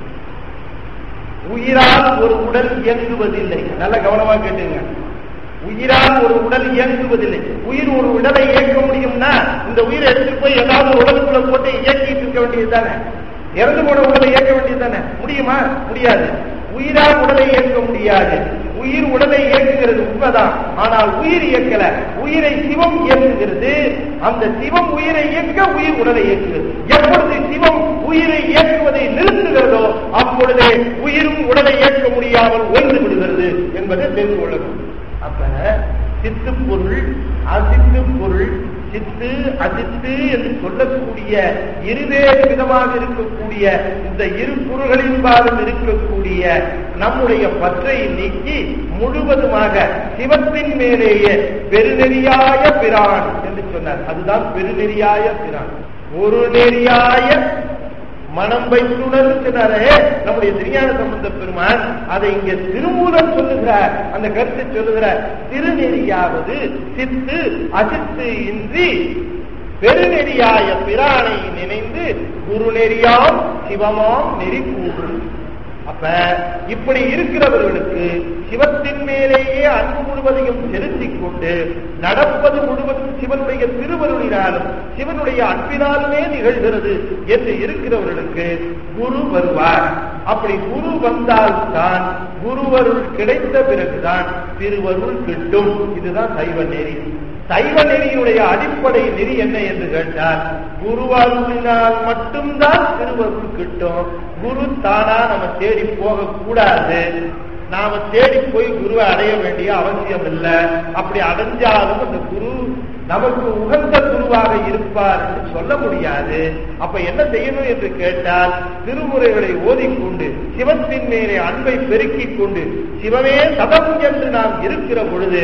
Speaker 1: உயிரால் ஒரு உடல் இயங்குவதில்லை நல்ல கவனமா கேட்டுங்க உயிரால் ஒரு உடல் இயங்குவதில்லை உயிர் ஒரு உடலை இயக்க முடியும்னா இந்த உயிரை எடுத்துட்டு போய் ஏதாவது ஒரு உடலுக்குள்ள போட்டு இயக்கிட்டு இருக்க வேண்டியது தானே இறந்து போன உடலை இயக்க வேண்டியது தானே முடியுமா முடியாது உயிரால் உடலை இயக்க முடியாது உயிர் உடலை இயக்குகிறது உண்மைதான் ஆனால் உயிர் இயக்கல உயிரை சிவம் இயக்குகிறது அந்த சிவம் உயிரை இயக்க உயிர் உடலை இயக்குகிறது எப்பொழுது சிவம் உயிரை இயக்குவதை நிறுத்துகிறதோ அப்பொழுதே உயிரும் உடலை இயக்க முடியாமல் ஓய்ந்து விடுகிறது என்பதை தெரிந்து கொள்ள வேண்டும் அப்ப சித்து பொருள் அசித்து பொருள் சித்து அசித்து என்று சொல்லக்கூடிய இருவேறு விதமாக இருக்கக்கூடிய இந்த இரு பொருள்களின்பாலும் இருக்கக்கூடிய நம்முடைய பற்றை நீக்கி முழுவதுமாக சிவத்தின் மேலேயே பெருநெறியாய பிரான் என்று சொன்னார் அதுதான் பெருநெறியாய பிரான் ஒரு நெறியாய மனம் வைத்துணர்வு சொன்னாரே நம்முடைய திருஞான சம்பந்த பெருமான் அதை இங்க திருமூலம் சொல்லுகிறார் அந்த கருத்தை சொல்லுகிறார் திருநெறியாவது சித்து அசித்து இன்றி பெருநெறியாய பிரானை நினைந்து குருநெறியாம் சிவமாம் நெறி கூறும் அப்ப இப்படி இருக்கிறவர்களுக்கு சிவத்தின் மேலேயே அன்பு முழுவதையும் செலுத்திக் கொண்டு நடப்பது முழுவதும் சிவனுடைய திருவருளினாலும் சிவனுடைய அன்பினாலுமே நிகழ்கிறது என்று இருக்கிறவர்களுக்கு குரு வருவார் அப்படி குரு வந்தால்தான் குருவருள் கிடைத்த பிறகுதான் திருவருள் கிட்டும் இதுதான் சைவ நெறி சைவ நெறியினுடைய அடிப்படை நெறி என்ன என்று கேட்டால் குருவாருளினால் மட்டும்தான் திருவருள் கிட்டும் குரு தானா நம்ம தேடி போக கூடாது நாம தேடி போய் குருவை அடைய வேண்டிய அவசியம் இல்லை அப்படி அடைஞ்சாலும் அந்த குரு நமக்கு உகந்த குருவாக இருப்பார் என்று சொல்ல முடியாது அப்ப என்ன செய்யணும் என்று கேட்டால் திருமுறைகளை ஓதிக்கொண்டு சிவத்தின் மேலே அன்பை பெருக்கிக் கொண்டு சிவமே சதம் என்று நாம் இருக்கிற பொழுது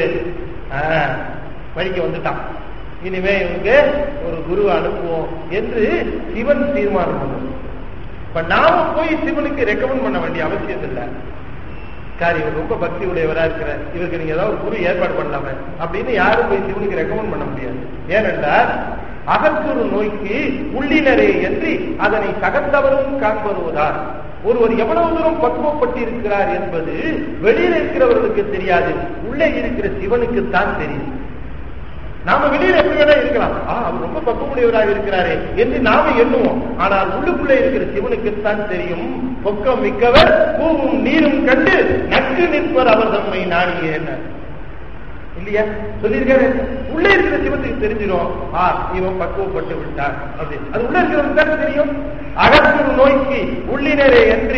Speaker 1: வழிக்கு வந்துட்டான் இனிமே இவனுக்கு ஒரு குரு அனுப்புவோம் என்று சிவன் தீர்மானம் பண்ணும் இப்ப நாம போய் சிவனுக்கு ரெக்கமெண்ட் பண்ண வேண்டிய அவசியம் இல்லை சார் இவர் ரொம்ப பக்தி உடையவரா இருக்கிற இவருக்கு நீங்க ஏதாவது ஒரு குரு ஏற்பாடு பண்ணலாமே அப்படின்னு யாரும் போய் சிவனுக்கு ரெக்கமெண்ட் பண்ண முடியாது ஏனென்றால் அகத்துரு நோய்க்கு உள்ளினரே என்று அதனை சகந்தவரும் காண்பருவதால் ஒருவர் எவ்வளவு தூரம் பக்குவப்பட்டு இருக்கிறார் என்பது வெளியில இருக்கிறவர்களுக்கு தெரியாது உள்ளே இருக்கிற சிவனுக்கு தான் தெரியும் நாம வெளியில எப்படி வேணா இருக்கலாம் ஆ அவர் ரொம்ப பக்குவமுடையவராக இருக்கிறாரே என்று நாம எண்ணுவோம் ஆனால் உள்ளுக்குள்ளே இருக்கிற சிவனுக்கு தான் தெரியும் பொக்கம் மிக்கவர் பூவும் நீரும் கண்டு நக்கு நிற்பர் அவர் தம்மை நாடியே என்ன இல்லையா சொல்லியிருக்காரு உள்ளே இருக்கிற சிவத்துக்கு தெரிஞ்சிடும் ஆ இவன் பக்குவப்பட்டு விட்டார் அப்படி அது உள்ள இருக்கிறவங்க தான் தெரியும் அகத்துரு நோய்க்கு உள்ளினரே என்று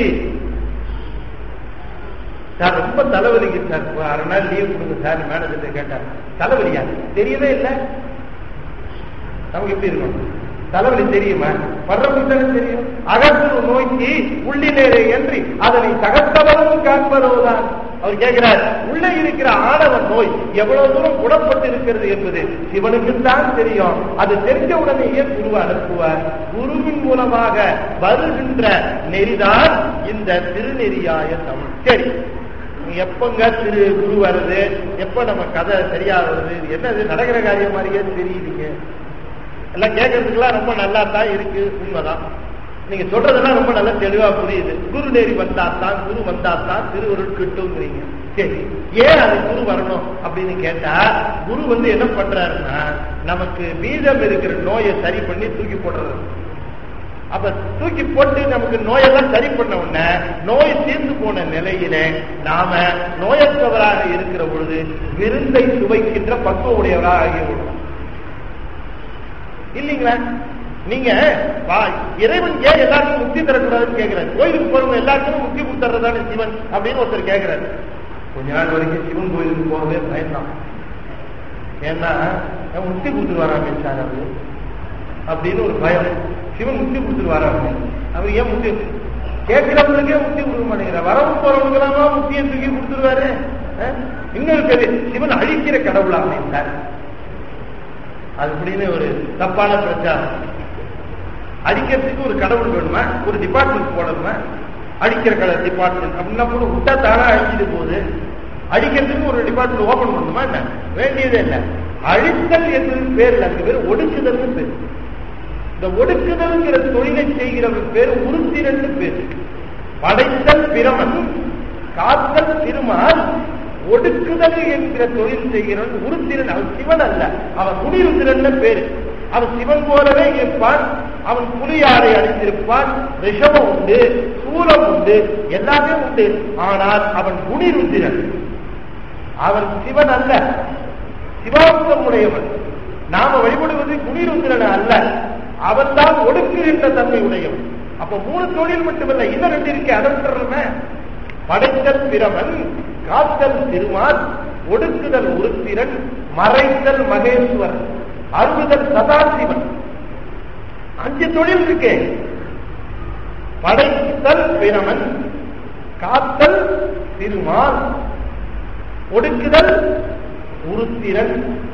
Speaker 1: சார் ரொம்ப தலைவலிக்கு சார் ஒரு அரை நாள் லீவ் கொடுங்க சார் மேனேஜர் கேட்டார் தலைவலியா தெரியவே இல்லை நமக்கு எப்படி இருக்கும் தலைவலி தெரியுமா வர்றவங்களுக்கு தானே தெரியும் அகத்துரு நோய்க்கு உள்ளினரே என்று அதனை தகத்தவரும் காண்பதுதான் அவர் கேட்கிறார் உள்ளே இருக்கிற ஆணவ நோய் எவ்வளவு தூரம் குணப்பட்டு இருக்கிறது என்பது சிவனுக்கு தான் தெரியும் அது தெரிஞ்ச உடனேயே குருவை அனுப்புவார் குருவின் மூலமாக வருகின்ற நெறிதான் இந்த திருநெறியாய தமிழ் சரி எப்பங்க திரு குரு வருது எப்ப நம்ம கதை சரியா வருது இது என்னது நடக்கிற காரியம் மாதிரியே தெரியுதுங்க எல்லாம் கேட்கறதுக்கெல்லாம் ரொம்ப நல்லா தான் இருக்கு உண்மைதான் நீங்க சொல்றதெல்லாம் ரொம்ப நல்லா தெளிவா புரியுது குரு நேரி வந்தாத்தான் குரு வந்தாத்தான் திருவருள் கிட்டுங்கிறீங்க சரி ஏன் அது குரு வரணும் அப்படின்னு கேட்டா குரு வந்து என்ன பண்றாருன்னா நமக்கு மீதம் இருக்கிற நோயை சரி பண்ணி தூக்கி போடுறது அப்ப தூக்கி போட்டு நமக்கு நோயெல்லாம் சரி பண்ண உடனே நோய் தீர்ந்து போன நிலையில நாம நோயற்றவராக இருக்கிற பொழுது விருந்தை சுவைக்கின்ற பக்குவ உடையவராக ஆகிவிடும் இல்லைங்களா நீங்க இறைவன் ஏன் எல்லாருக்கும் முக்தி தரக்கூடாதுன்னு கேட்கிறாரு கோயிலுக்கு போறவங்க எல்லாருக்கும் முக்தி கொடுத்துறதானே சிவன் அப்படின்னு ஒருத்தர் கேட்கிறாரு கொஞ்ச நாள் வரைக்கும் சிவன் கோயிலுக்கு போகவே பயந்தான் ஏன்னா முக்தி கொடுத்துருவாராமே சார் அவரு அப்படின்னு ஒரு பயம் சிவன் முக்தி கொடுத்துருவாராமே அவர் ஏன் முக்தி கேட்கிறவங்களுக்கே முக்தி கொடுக்க மாட்டேங்கிற வரவு போறவங்க முக்தியை தூக்கி கொடுத்துருவாரு இன்னொரு கேள்வி சிவன் அழிக்கிற கடவுளா அப்படின்ட்டார் அது அப்படின்னு ஒரு தப்பான பிரச்சாரம் அடிக்கிறதுக்கு ஒரு கடவுள் வேணுமா ஒரு டிபார்ட்மெண்ட் போடணுமா அடிக்கிற கடை டிபார்ட்மெண்ட் அப்படின்னா கூட விட்டா தானா அழிஞ்சிட்டு போகுது அடிக்கிறதுக்கு ஒரு டிபார்ட்மெண்ட் ஓபன் பண்ணணுமா என்ன வேண்டியதே இல்லை அழித்தல் என்பது பேர் இல்லை அதுக்கு பேர் ஒடுக்குதல் பேர் இந்த ஒடுக்குதல்ங்கிற தொழிலை செய்கிறவன் பேர் உருத்திரன் பேர் படைத்தல் பிரமன் காத்தல் திருமால் ஒடுக்குதல் என்கிற தொழில் செய்கிறவன் உருத்திரன் அவன் சிவன் அல்ல அவன் குடிருத்திரன் பேரு அவன் சிவன் போலவே இருப்பான் அவன் புலியாடை அணிந்திருப்பான் ரிஷபம் உண்டு சூலம் உண்டு எல்லாமே உண்டு ஆனால் அவன் குடிருத்திரன் அவன் சிவன் அல்ல சிவாம்சம் உடையவன் நாம வழிபடுவது குடிருத்திரன் அல்ல அவன் தான் ஒடுக்குகின்ற தன்மை உடையவன் அப்ப மூணு தொழில் மட்டுமல்ல இன்னும் ரெண்டு இருக்கு அதன் படைத்தல் பிரமன் காத்தல் திருமால் ஒடுக்குதல் உருத்திரன் மறைத்தல் மகேஸ்வரன் அருகுதல் சதாசிவன் அஞ்சு தொழில் இருக்கு படைத்தல் பிரமன் காத்தல் திருமால் ஒடுக்குதல் உருத்திரன்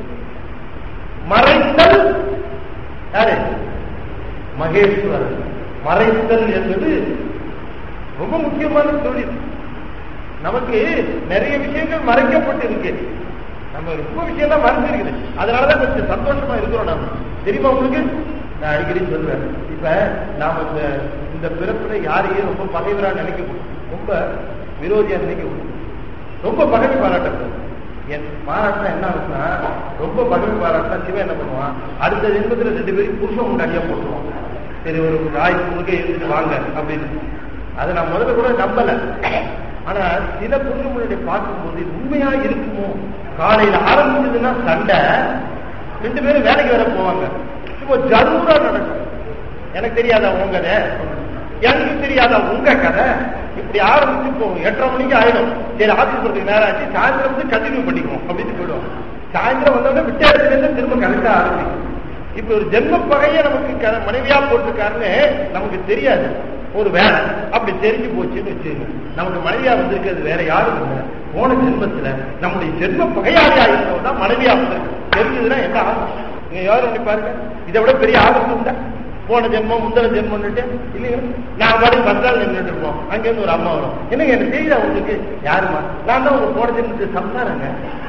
Speaker 1: மறைத்தல் யாரு மகேஸ்வரன் மறைத்தல் என்பது ரொம்ப முக்கியமான தொழில் நமக்கு நிறைய விஷயங்கள் மறைக்கப்பட்டிருக்கு நம்ம ரொம்ப விஷயம் மறைஞ்சிருக்குது அதனாலதான் கொஞ்சம் சந்தோஷமா இருக்கிறோம் நாம தெரியுமா உங்களுக்கு நான் அடிக்கடி சொல்லுவேன் இப்ப நாம இந்த இந்த பிறப்புல யாரையும் ரொம்ப பகைவரா நினைக்க கூடாது. ரொம்ப விரோதியா நினைக்க கூடாது. ரொம்ப பகைமை பாராட்டக்கூடாது என் பாராட்டினா என்ன ஆகுதுன்னா ரொம்ப பகைமை பாராட்டினா சிவன் என்ன பண்ணுவான் அடுத்த ஜென்மத்துல ரெண்டு பேரும் புருஷன் முன்னாடியா போட்டுருவான் சரி ஒரு ராய் முழுக்க இருந்துட்டு வாங்க அப்படின்னு அதை நான் முதல்ல கூட நம்பல ஆனா சில புருஷன் முன்னாடி பார்க்கும்போது இது உண்மையா இருக்குமோ காலையில ஆரம்பிச்சதுன்னா சண்டை ரெண்டு பேரும் வேலைக்கு வர போவாங்க இப்போ ஜரூரா நடக்கும் எனக்கு தெரியாதா உங்க கதை எனக்கு தெரியாதா உங்க கதை இப்படி ஆரம்பிச்சு போகும் எட்டரை மணிக்கு ஆயிடும் சரி ஆபீஸ் போறதுக்கு நேரம் ஆச்சு சாயந்தரம் வந்து கண்டினியூ பண்ணிக்குவோம் அப்படின்னு போயிடுவோம் சாயந்தரம் வந்தோடனே விட்ட இடத்துல இருந்து திரும்ப கரெக்டா ஆரம்பிக்கும் இப்ப ஒரு ஜென்ம பகைய நமக்கு க- மனைவியா போட்டிருக்காருன்னு நமக்கு தெரியாது ஒரு வேலை அப்படி தெரிஞ்சு போச்சுன்னு வச்சுங்க நமக்கு மனைவியா வந்திருக்கிறது வேற யாரும் இல்லை போன ஜென்மத்துல நம்முடைய ஜென்ம பகையாளியா இருந்தவங்க தான் மனைவியா வந்திருக்கு தெரிஞ்சதுன்னா என்ன ஆகும் நீங்க யாரும் ஒண்ணு பாருங்க இதை விட பெரிய ஆபத்து உண்டா போன ஜென்மம் முந்தின ஜென்மம்னுட்டு இல்லைங்க நான் பாடி பஸ்ஸால் நின்றுட்டு இருப்போம் அங்கிருந்து ஒரு அம்மா வரும் என்னங்க எனக்கு தெரியுதா உங்களுக்கு யாருமா நான் தான் உங்க போன ஜென்மத்துக்கு சம்சாரங்க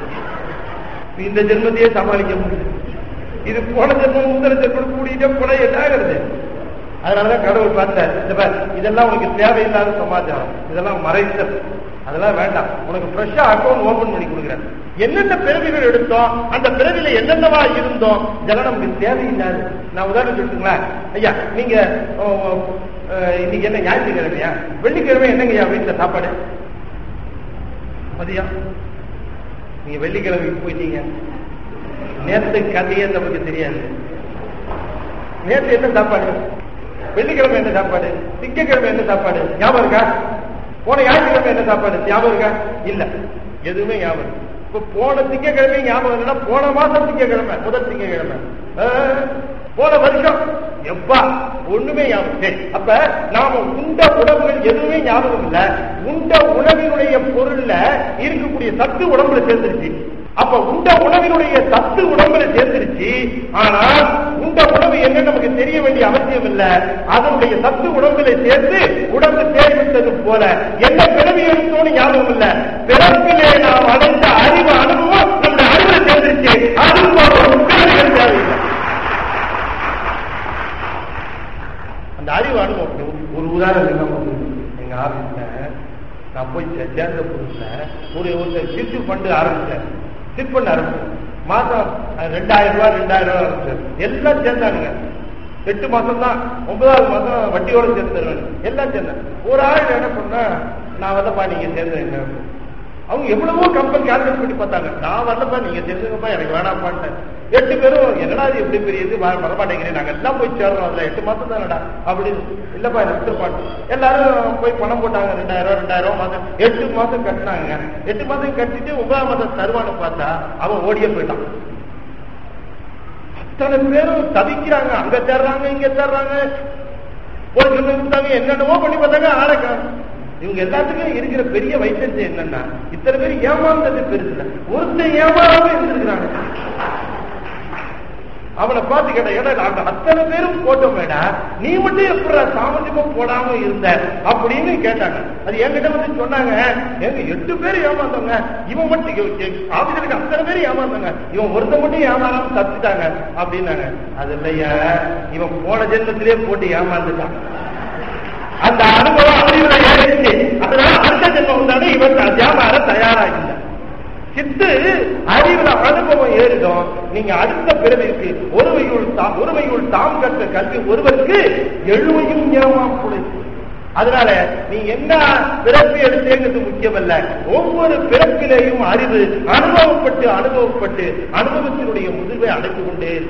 Speaker 1: இந்த ஜென்மத்தையே சமாளிக்க முடியுது இது போன ஜென்மம் முந்தின ஜென்மம் கூடிட்டே போன என்ன ஆகுறது அதனாலதான் கடவுள் பார்த்தார் இந்த பார், இதெல்லாம் உனக்கு தேவையில்லாத சமாச்சாரம் இதெல்லாம் மறைத்தல் அதெல்லாம் வேண்டாம் உனக்கு ஃப்ரெஷ்ஷா அக்கௌண்ட் ஓபன் பண்ணி கொடுக்குறேன் என்னென்ன பிறவிகள் எடுத்தோம் அந்த பிறவில என்னென்னவா இருந்தோம் இதெல்லாம் நமக்கு தேவையில்லாது நான் உதாரணம் சொல்லிட்டுங்களா ஐயா நீங்க ஓ, ஓ, அஹ், இன்னைக்கு என்ன ஞாயிற்றுக்கிழமையா வெள்ளிக்கிழமை என்னங்கய்யா வீட்டுல சாப்பாடு மதியம் நீங்க வெள்ளிக்கிழமைக்கு போயிட்டீங்க நேத்து கதையே நமக்கு தெரியாது நேத்து என்ன சாப்பாடு வெள்ளிக்கிழமை என்ன சாப்பாடு திங்கக்கிழமை என்ன சாப்பாடு ஞாபகம் இருக்கா போன ஞாயிற்றுக்கிழமை என்ன சாப்பாடு ஞாபகம் இருக்கா இல்ல எதுவுமே ஞாபகம் இல்ல. இப்ப போன திங்கக்கிழமை ஞாபகம் இல்லைன்னா போன மாசம் திங்கக்கிழமை முதல் திங்கக்கிழமை ஆ, போன வருஷம் எப்பா ஒண்ணுமே ஞாபகம் சரி அப்ப நாம உண்ட உணவுகள் எதுவுமே ஞாபகம் இல்ல உண்ட உணவினுடைய பொருள்ல இருக்கக்கூடிய சத்து உடம்புல சேர்ந்துருச்சு அப்ப உண்ட உணவினுடைய சத்து உடம்புல சேர்ந்துருச்சு ஆனா உண்ட உணவு என்ன நமக்கு தெரிய வேண்டிய அவசியம் இல்ல அதனுடைய சத்து உடம்புல சேர்த்து உடம்பு தேர்விட்டது போல என்ன பிறவி எடுத்தோன்னு ஞாபகம் இல்ல பிறப்பிலே நாம் அடைந்த அறிவு அனுபவம் நம்முடைய அறிவுல சேர்ந்துருச்சு அது போல ஒரு பிறவிகள் தேவையில்லை அந்த அறிவு அனுபவம் ஒரு உதாரணம் இல்லாம எங்க ஆபீஸ்ல நான் போய் சே- சேர்ந்த புதுசுல ஒரு ஒரு சிட்டு ஃபண்டு ஆரம்பிச்சேன் சிட் பண்ண ஆரம்பிச்சேன் மாசம் அஹ், ரெண்டாயிரம் ரூபாய் ரெண்டாயிரம் ரூபாய் ஆரம்பிச்சேன் எல்லாம் சேர்ந்தானுங்க எட்டு மாசம் தான் ஒன்பதாவது மாசம் வட்டியோட சேர்த்து தருவேன் எல்லாம் சேர்ந்தேன் ஒரு ஆள் என்ன பண்ணா நான் வரலப்பா நீங்க சேர்ந்துருங்க அவங்க எவ்வளவோ கம்பெனி கால்குலேட் பண்ணி பார்த்தாங்க நான் வரலப்பா நீங்க சேர்ந்துங்கப்பா எனக்கு வேணாப்பான்ட்டேன் எட்டு பேரும் என்னடா இது எப்படி பெரிய இது வர வரமாட்டேங்கிறேன் நாங்க எல்லாம் போய் சேர்றோம் அதுல எட்டு மாசம் தானடா அப்படின்னு இல்லப்பா எனக்கு விட்டுருப்பான் எல்லாரும் போய் பணம் போட்டாங்க ரெண்டாயிரம் ரூபாய் ரெண்டாயிரம் ரூபாய் மாசம் எட்டு மாசம் கட்டினாங்க எட்டு மாசம் கட்டிட்டு ஒன்பதாம் மாசம் தருவான்னு பார்த்தா அவன் ஓடியே போயிட்டான் அத்தனை பேரும் தவிக்கிறாங்க அங்க தேடுறாங்க இங்க தேடுறாங்க ஒரு சொல்லி கொடுத்தாங்க என்னென்னமோ பண்ணி பார்த்தாங்க ஆளை காணோம். இவங்க எல்லாத்துக்கும் இருக்கிற பெரிய வைத்தியம் என்னன்னா இத்தனை பேர் ஏமாந்தது பெருசுல ஒருத்தன் ஏமாறாம இருந்திருக்கிறாங்க அவனை பார்த்து கேட்ட ஏடா நாங்க அத்தனை பேரும் போட்டோமேடா நீ மட்டும் எப்படா சாமர்த்தியமும் போடாம இருந்த அப்படின்னு கேட்டாங்க அது என்கிட்ட வந்து சொன்னாங்க எங்க எட்டு பேர் ஏமாந்தவங்க இவன் மட்டும் ஆபீசருக்கு அத்தனை பேர் ஏமாந்தாங்க இவன் ஒருத்தன் மட்டும் ஏமாறாம தப்பிட்டாங்க அப்படின்னாங்க அது இல்லையா இவன் போன ஜென்மத்திலே போட்டு ஏமாந்துட்டான் அந்த அனுபவம் அறிவுல ஏறிச்சு அதனால அடுத்த ஜென்மம் வந்தாலும் இவன் ஏமாற தயாராகில்லை சித்து அறிவுல அனுபவம் ஏறிடும் நீங்க அடுத்த பிறவிற்கு ஒருமையுள் தாம் ஒருமையுள் தாம் கற்ற கல்வி ஒருவருக்கு எழுவையும் ஏமாம் குலைக்கும் அதனால நீ என்ன பிறப்பு எடுத்தேங்கிறது முக்கியமல்ல ஒவ்வொரு பிறப்பிலேயும் அறிவு அனுபவப்பட்டு அனுபவப்பட்டு அனுபவத்தினுடைய முதிர்வை அடைந்து கொண்டே இருக்க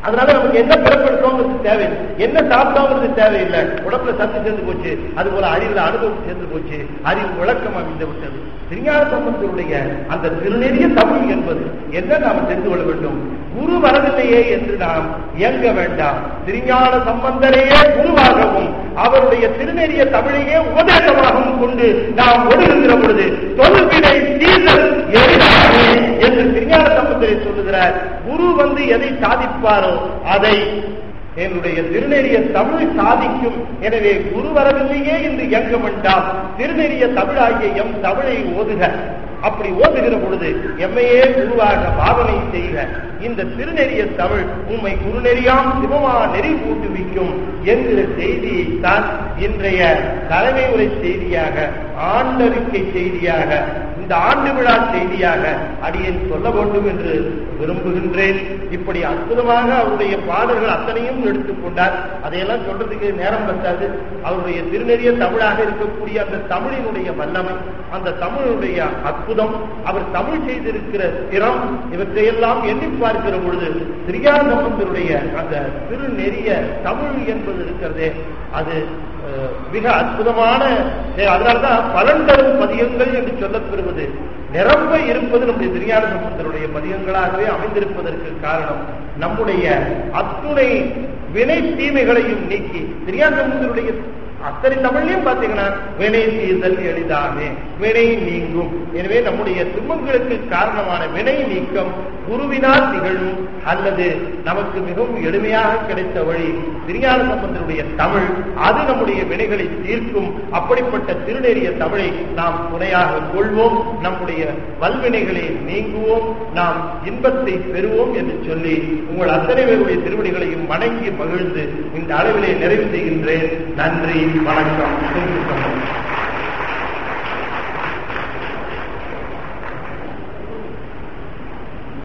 Speaker 1: அதனால நமக்கு என்ன பிறப்படுத்தோங்கிறது தேவையில்லை என்ன சாப்பிட்டோங்கிறது தேவையில்லை உடம்புல சத்து சேர்ந்து போச்சு அது போல அறிவுல அனுபவம் சேர்ந்து போச்சு அறிவு விளக்கம் அமைந்து விட்டது திருஞான சம்பந்தருடைய அந்த திருநெறிய தமிழ் என்பது என்ன நாம் தெரிந்து கொள்ள வேண்டும் குரு வரவில்லையே என்று நாம் இயங்க வேண்டாம் திருஞான சம்பந்தரையே குருவாகவும் அவருடைய திருநெறிய தமிழையே உபதேசமாகவும் கொண்டு நாம் ஒடுங்குகிற பொழுது தொல்வினை தீர்தல் எளிதாகவே என்று திருஞான சம்பந்தரை சொல்லுகிறார் குரு வந்து எதை சாதிப்பாரோ அதை என்னுடைய திருநெறிய தமிழ் சாதிக்கும் எனவே குரு வரவில்லையே என்று இயங்க வேண்டாம் திருநெறிய தமிழாகிய எம் தமிழை ஓதுக அப்படி ஓதுகிற பொழுது எம்மையே குருவாக பாவனை செய்க இந்த திருநெறிய தமிழ் உம்மை குருநெறியாம் சிவமா நெறி கூட்டுவிக்கும் என்கிற செய்தியை தான் இன்றைய தலைமை உரை செய்தியாக ஆண்டறிக்கை செய்தியாக இந்த ஆண்டு விழா செய்தியாக அடியேன் சொல்ல வேண்டும் என்று விரும்புகின்றேன் இப்படி அற்புதமாக அவருடைய பாடல்கள் அத்தனையும் எடுத்துக்கொண்டார் அதையெல்லாம் சொல்றதுக்கு நேரம் பத்தாது அவருடைய திருநெறிய தமிழாக இருக்கக்கூடிய அந்த தமிழினுடைய வல்லமை அந்த தமிழுடைய அற்புதம் அவர் தமிழ் செய்திருக்கிற திறம் இவற்றையெல்லாம் எண்ணி பார்க்கிற பொழுது திரியாசம்பந்தருடைய அந்த திருநெறிய தமிழ் என்பது இருக்கிறதே அது அஹ், மிக அற்புதமான அதனால்தான் பலன் தரும் பதியங்கள் என்று சொல்லப்பெறுவது நிரம்ப இருப்பது நம்முடைய திருஞான சம்பந்தருடைய பதியங்களாகவே அமைந்திருப்பதற்கு காரணம் நம்முடைய அத்துணை வினை தீமைகளையும் நீக்கி திருஞான சம்பந்தருடைய அத்தனை தமிழ்லையும் பாத்தீங்கன்னா வினை தீர்தல் எளிதாமே வினை நீங்கும் எனவே நம்முடைய துன்பங்களுக்கு காரணமான வினை நீக்கம் குருவினால் நிகழும் அல்லது நமக்கு மிகவும் எளிமையாக கிடைத்த வழி திருஞான சம்பந்தருடைய தமிழ் அது நம்முடைய வினைகளை தீர்க்கும் அப்படிப்பட்ட திருநெறிய தமிழை நாம் துணையாக கொள்வோம் நம்முடைய வல்வினைகளை நீங்குவோம் நாம் இன்பத்தை பெறுவோம் என்று சொல்லி உங்கள் அத்தனை பேருடைய திருவடிகளையும் வணங்கி மகிழ்ந்து இந்த அளவிலே நிறைவு செய்கின்றேன் நன்றி வணக்கம்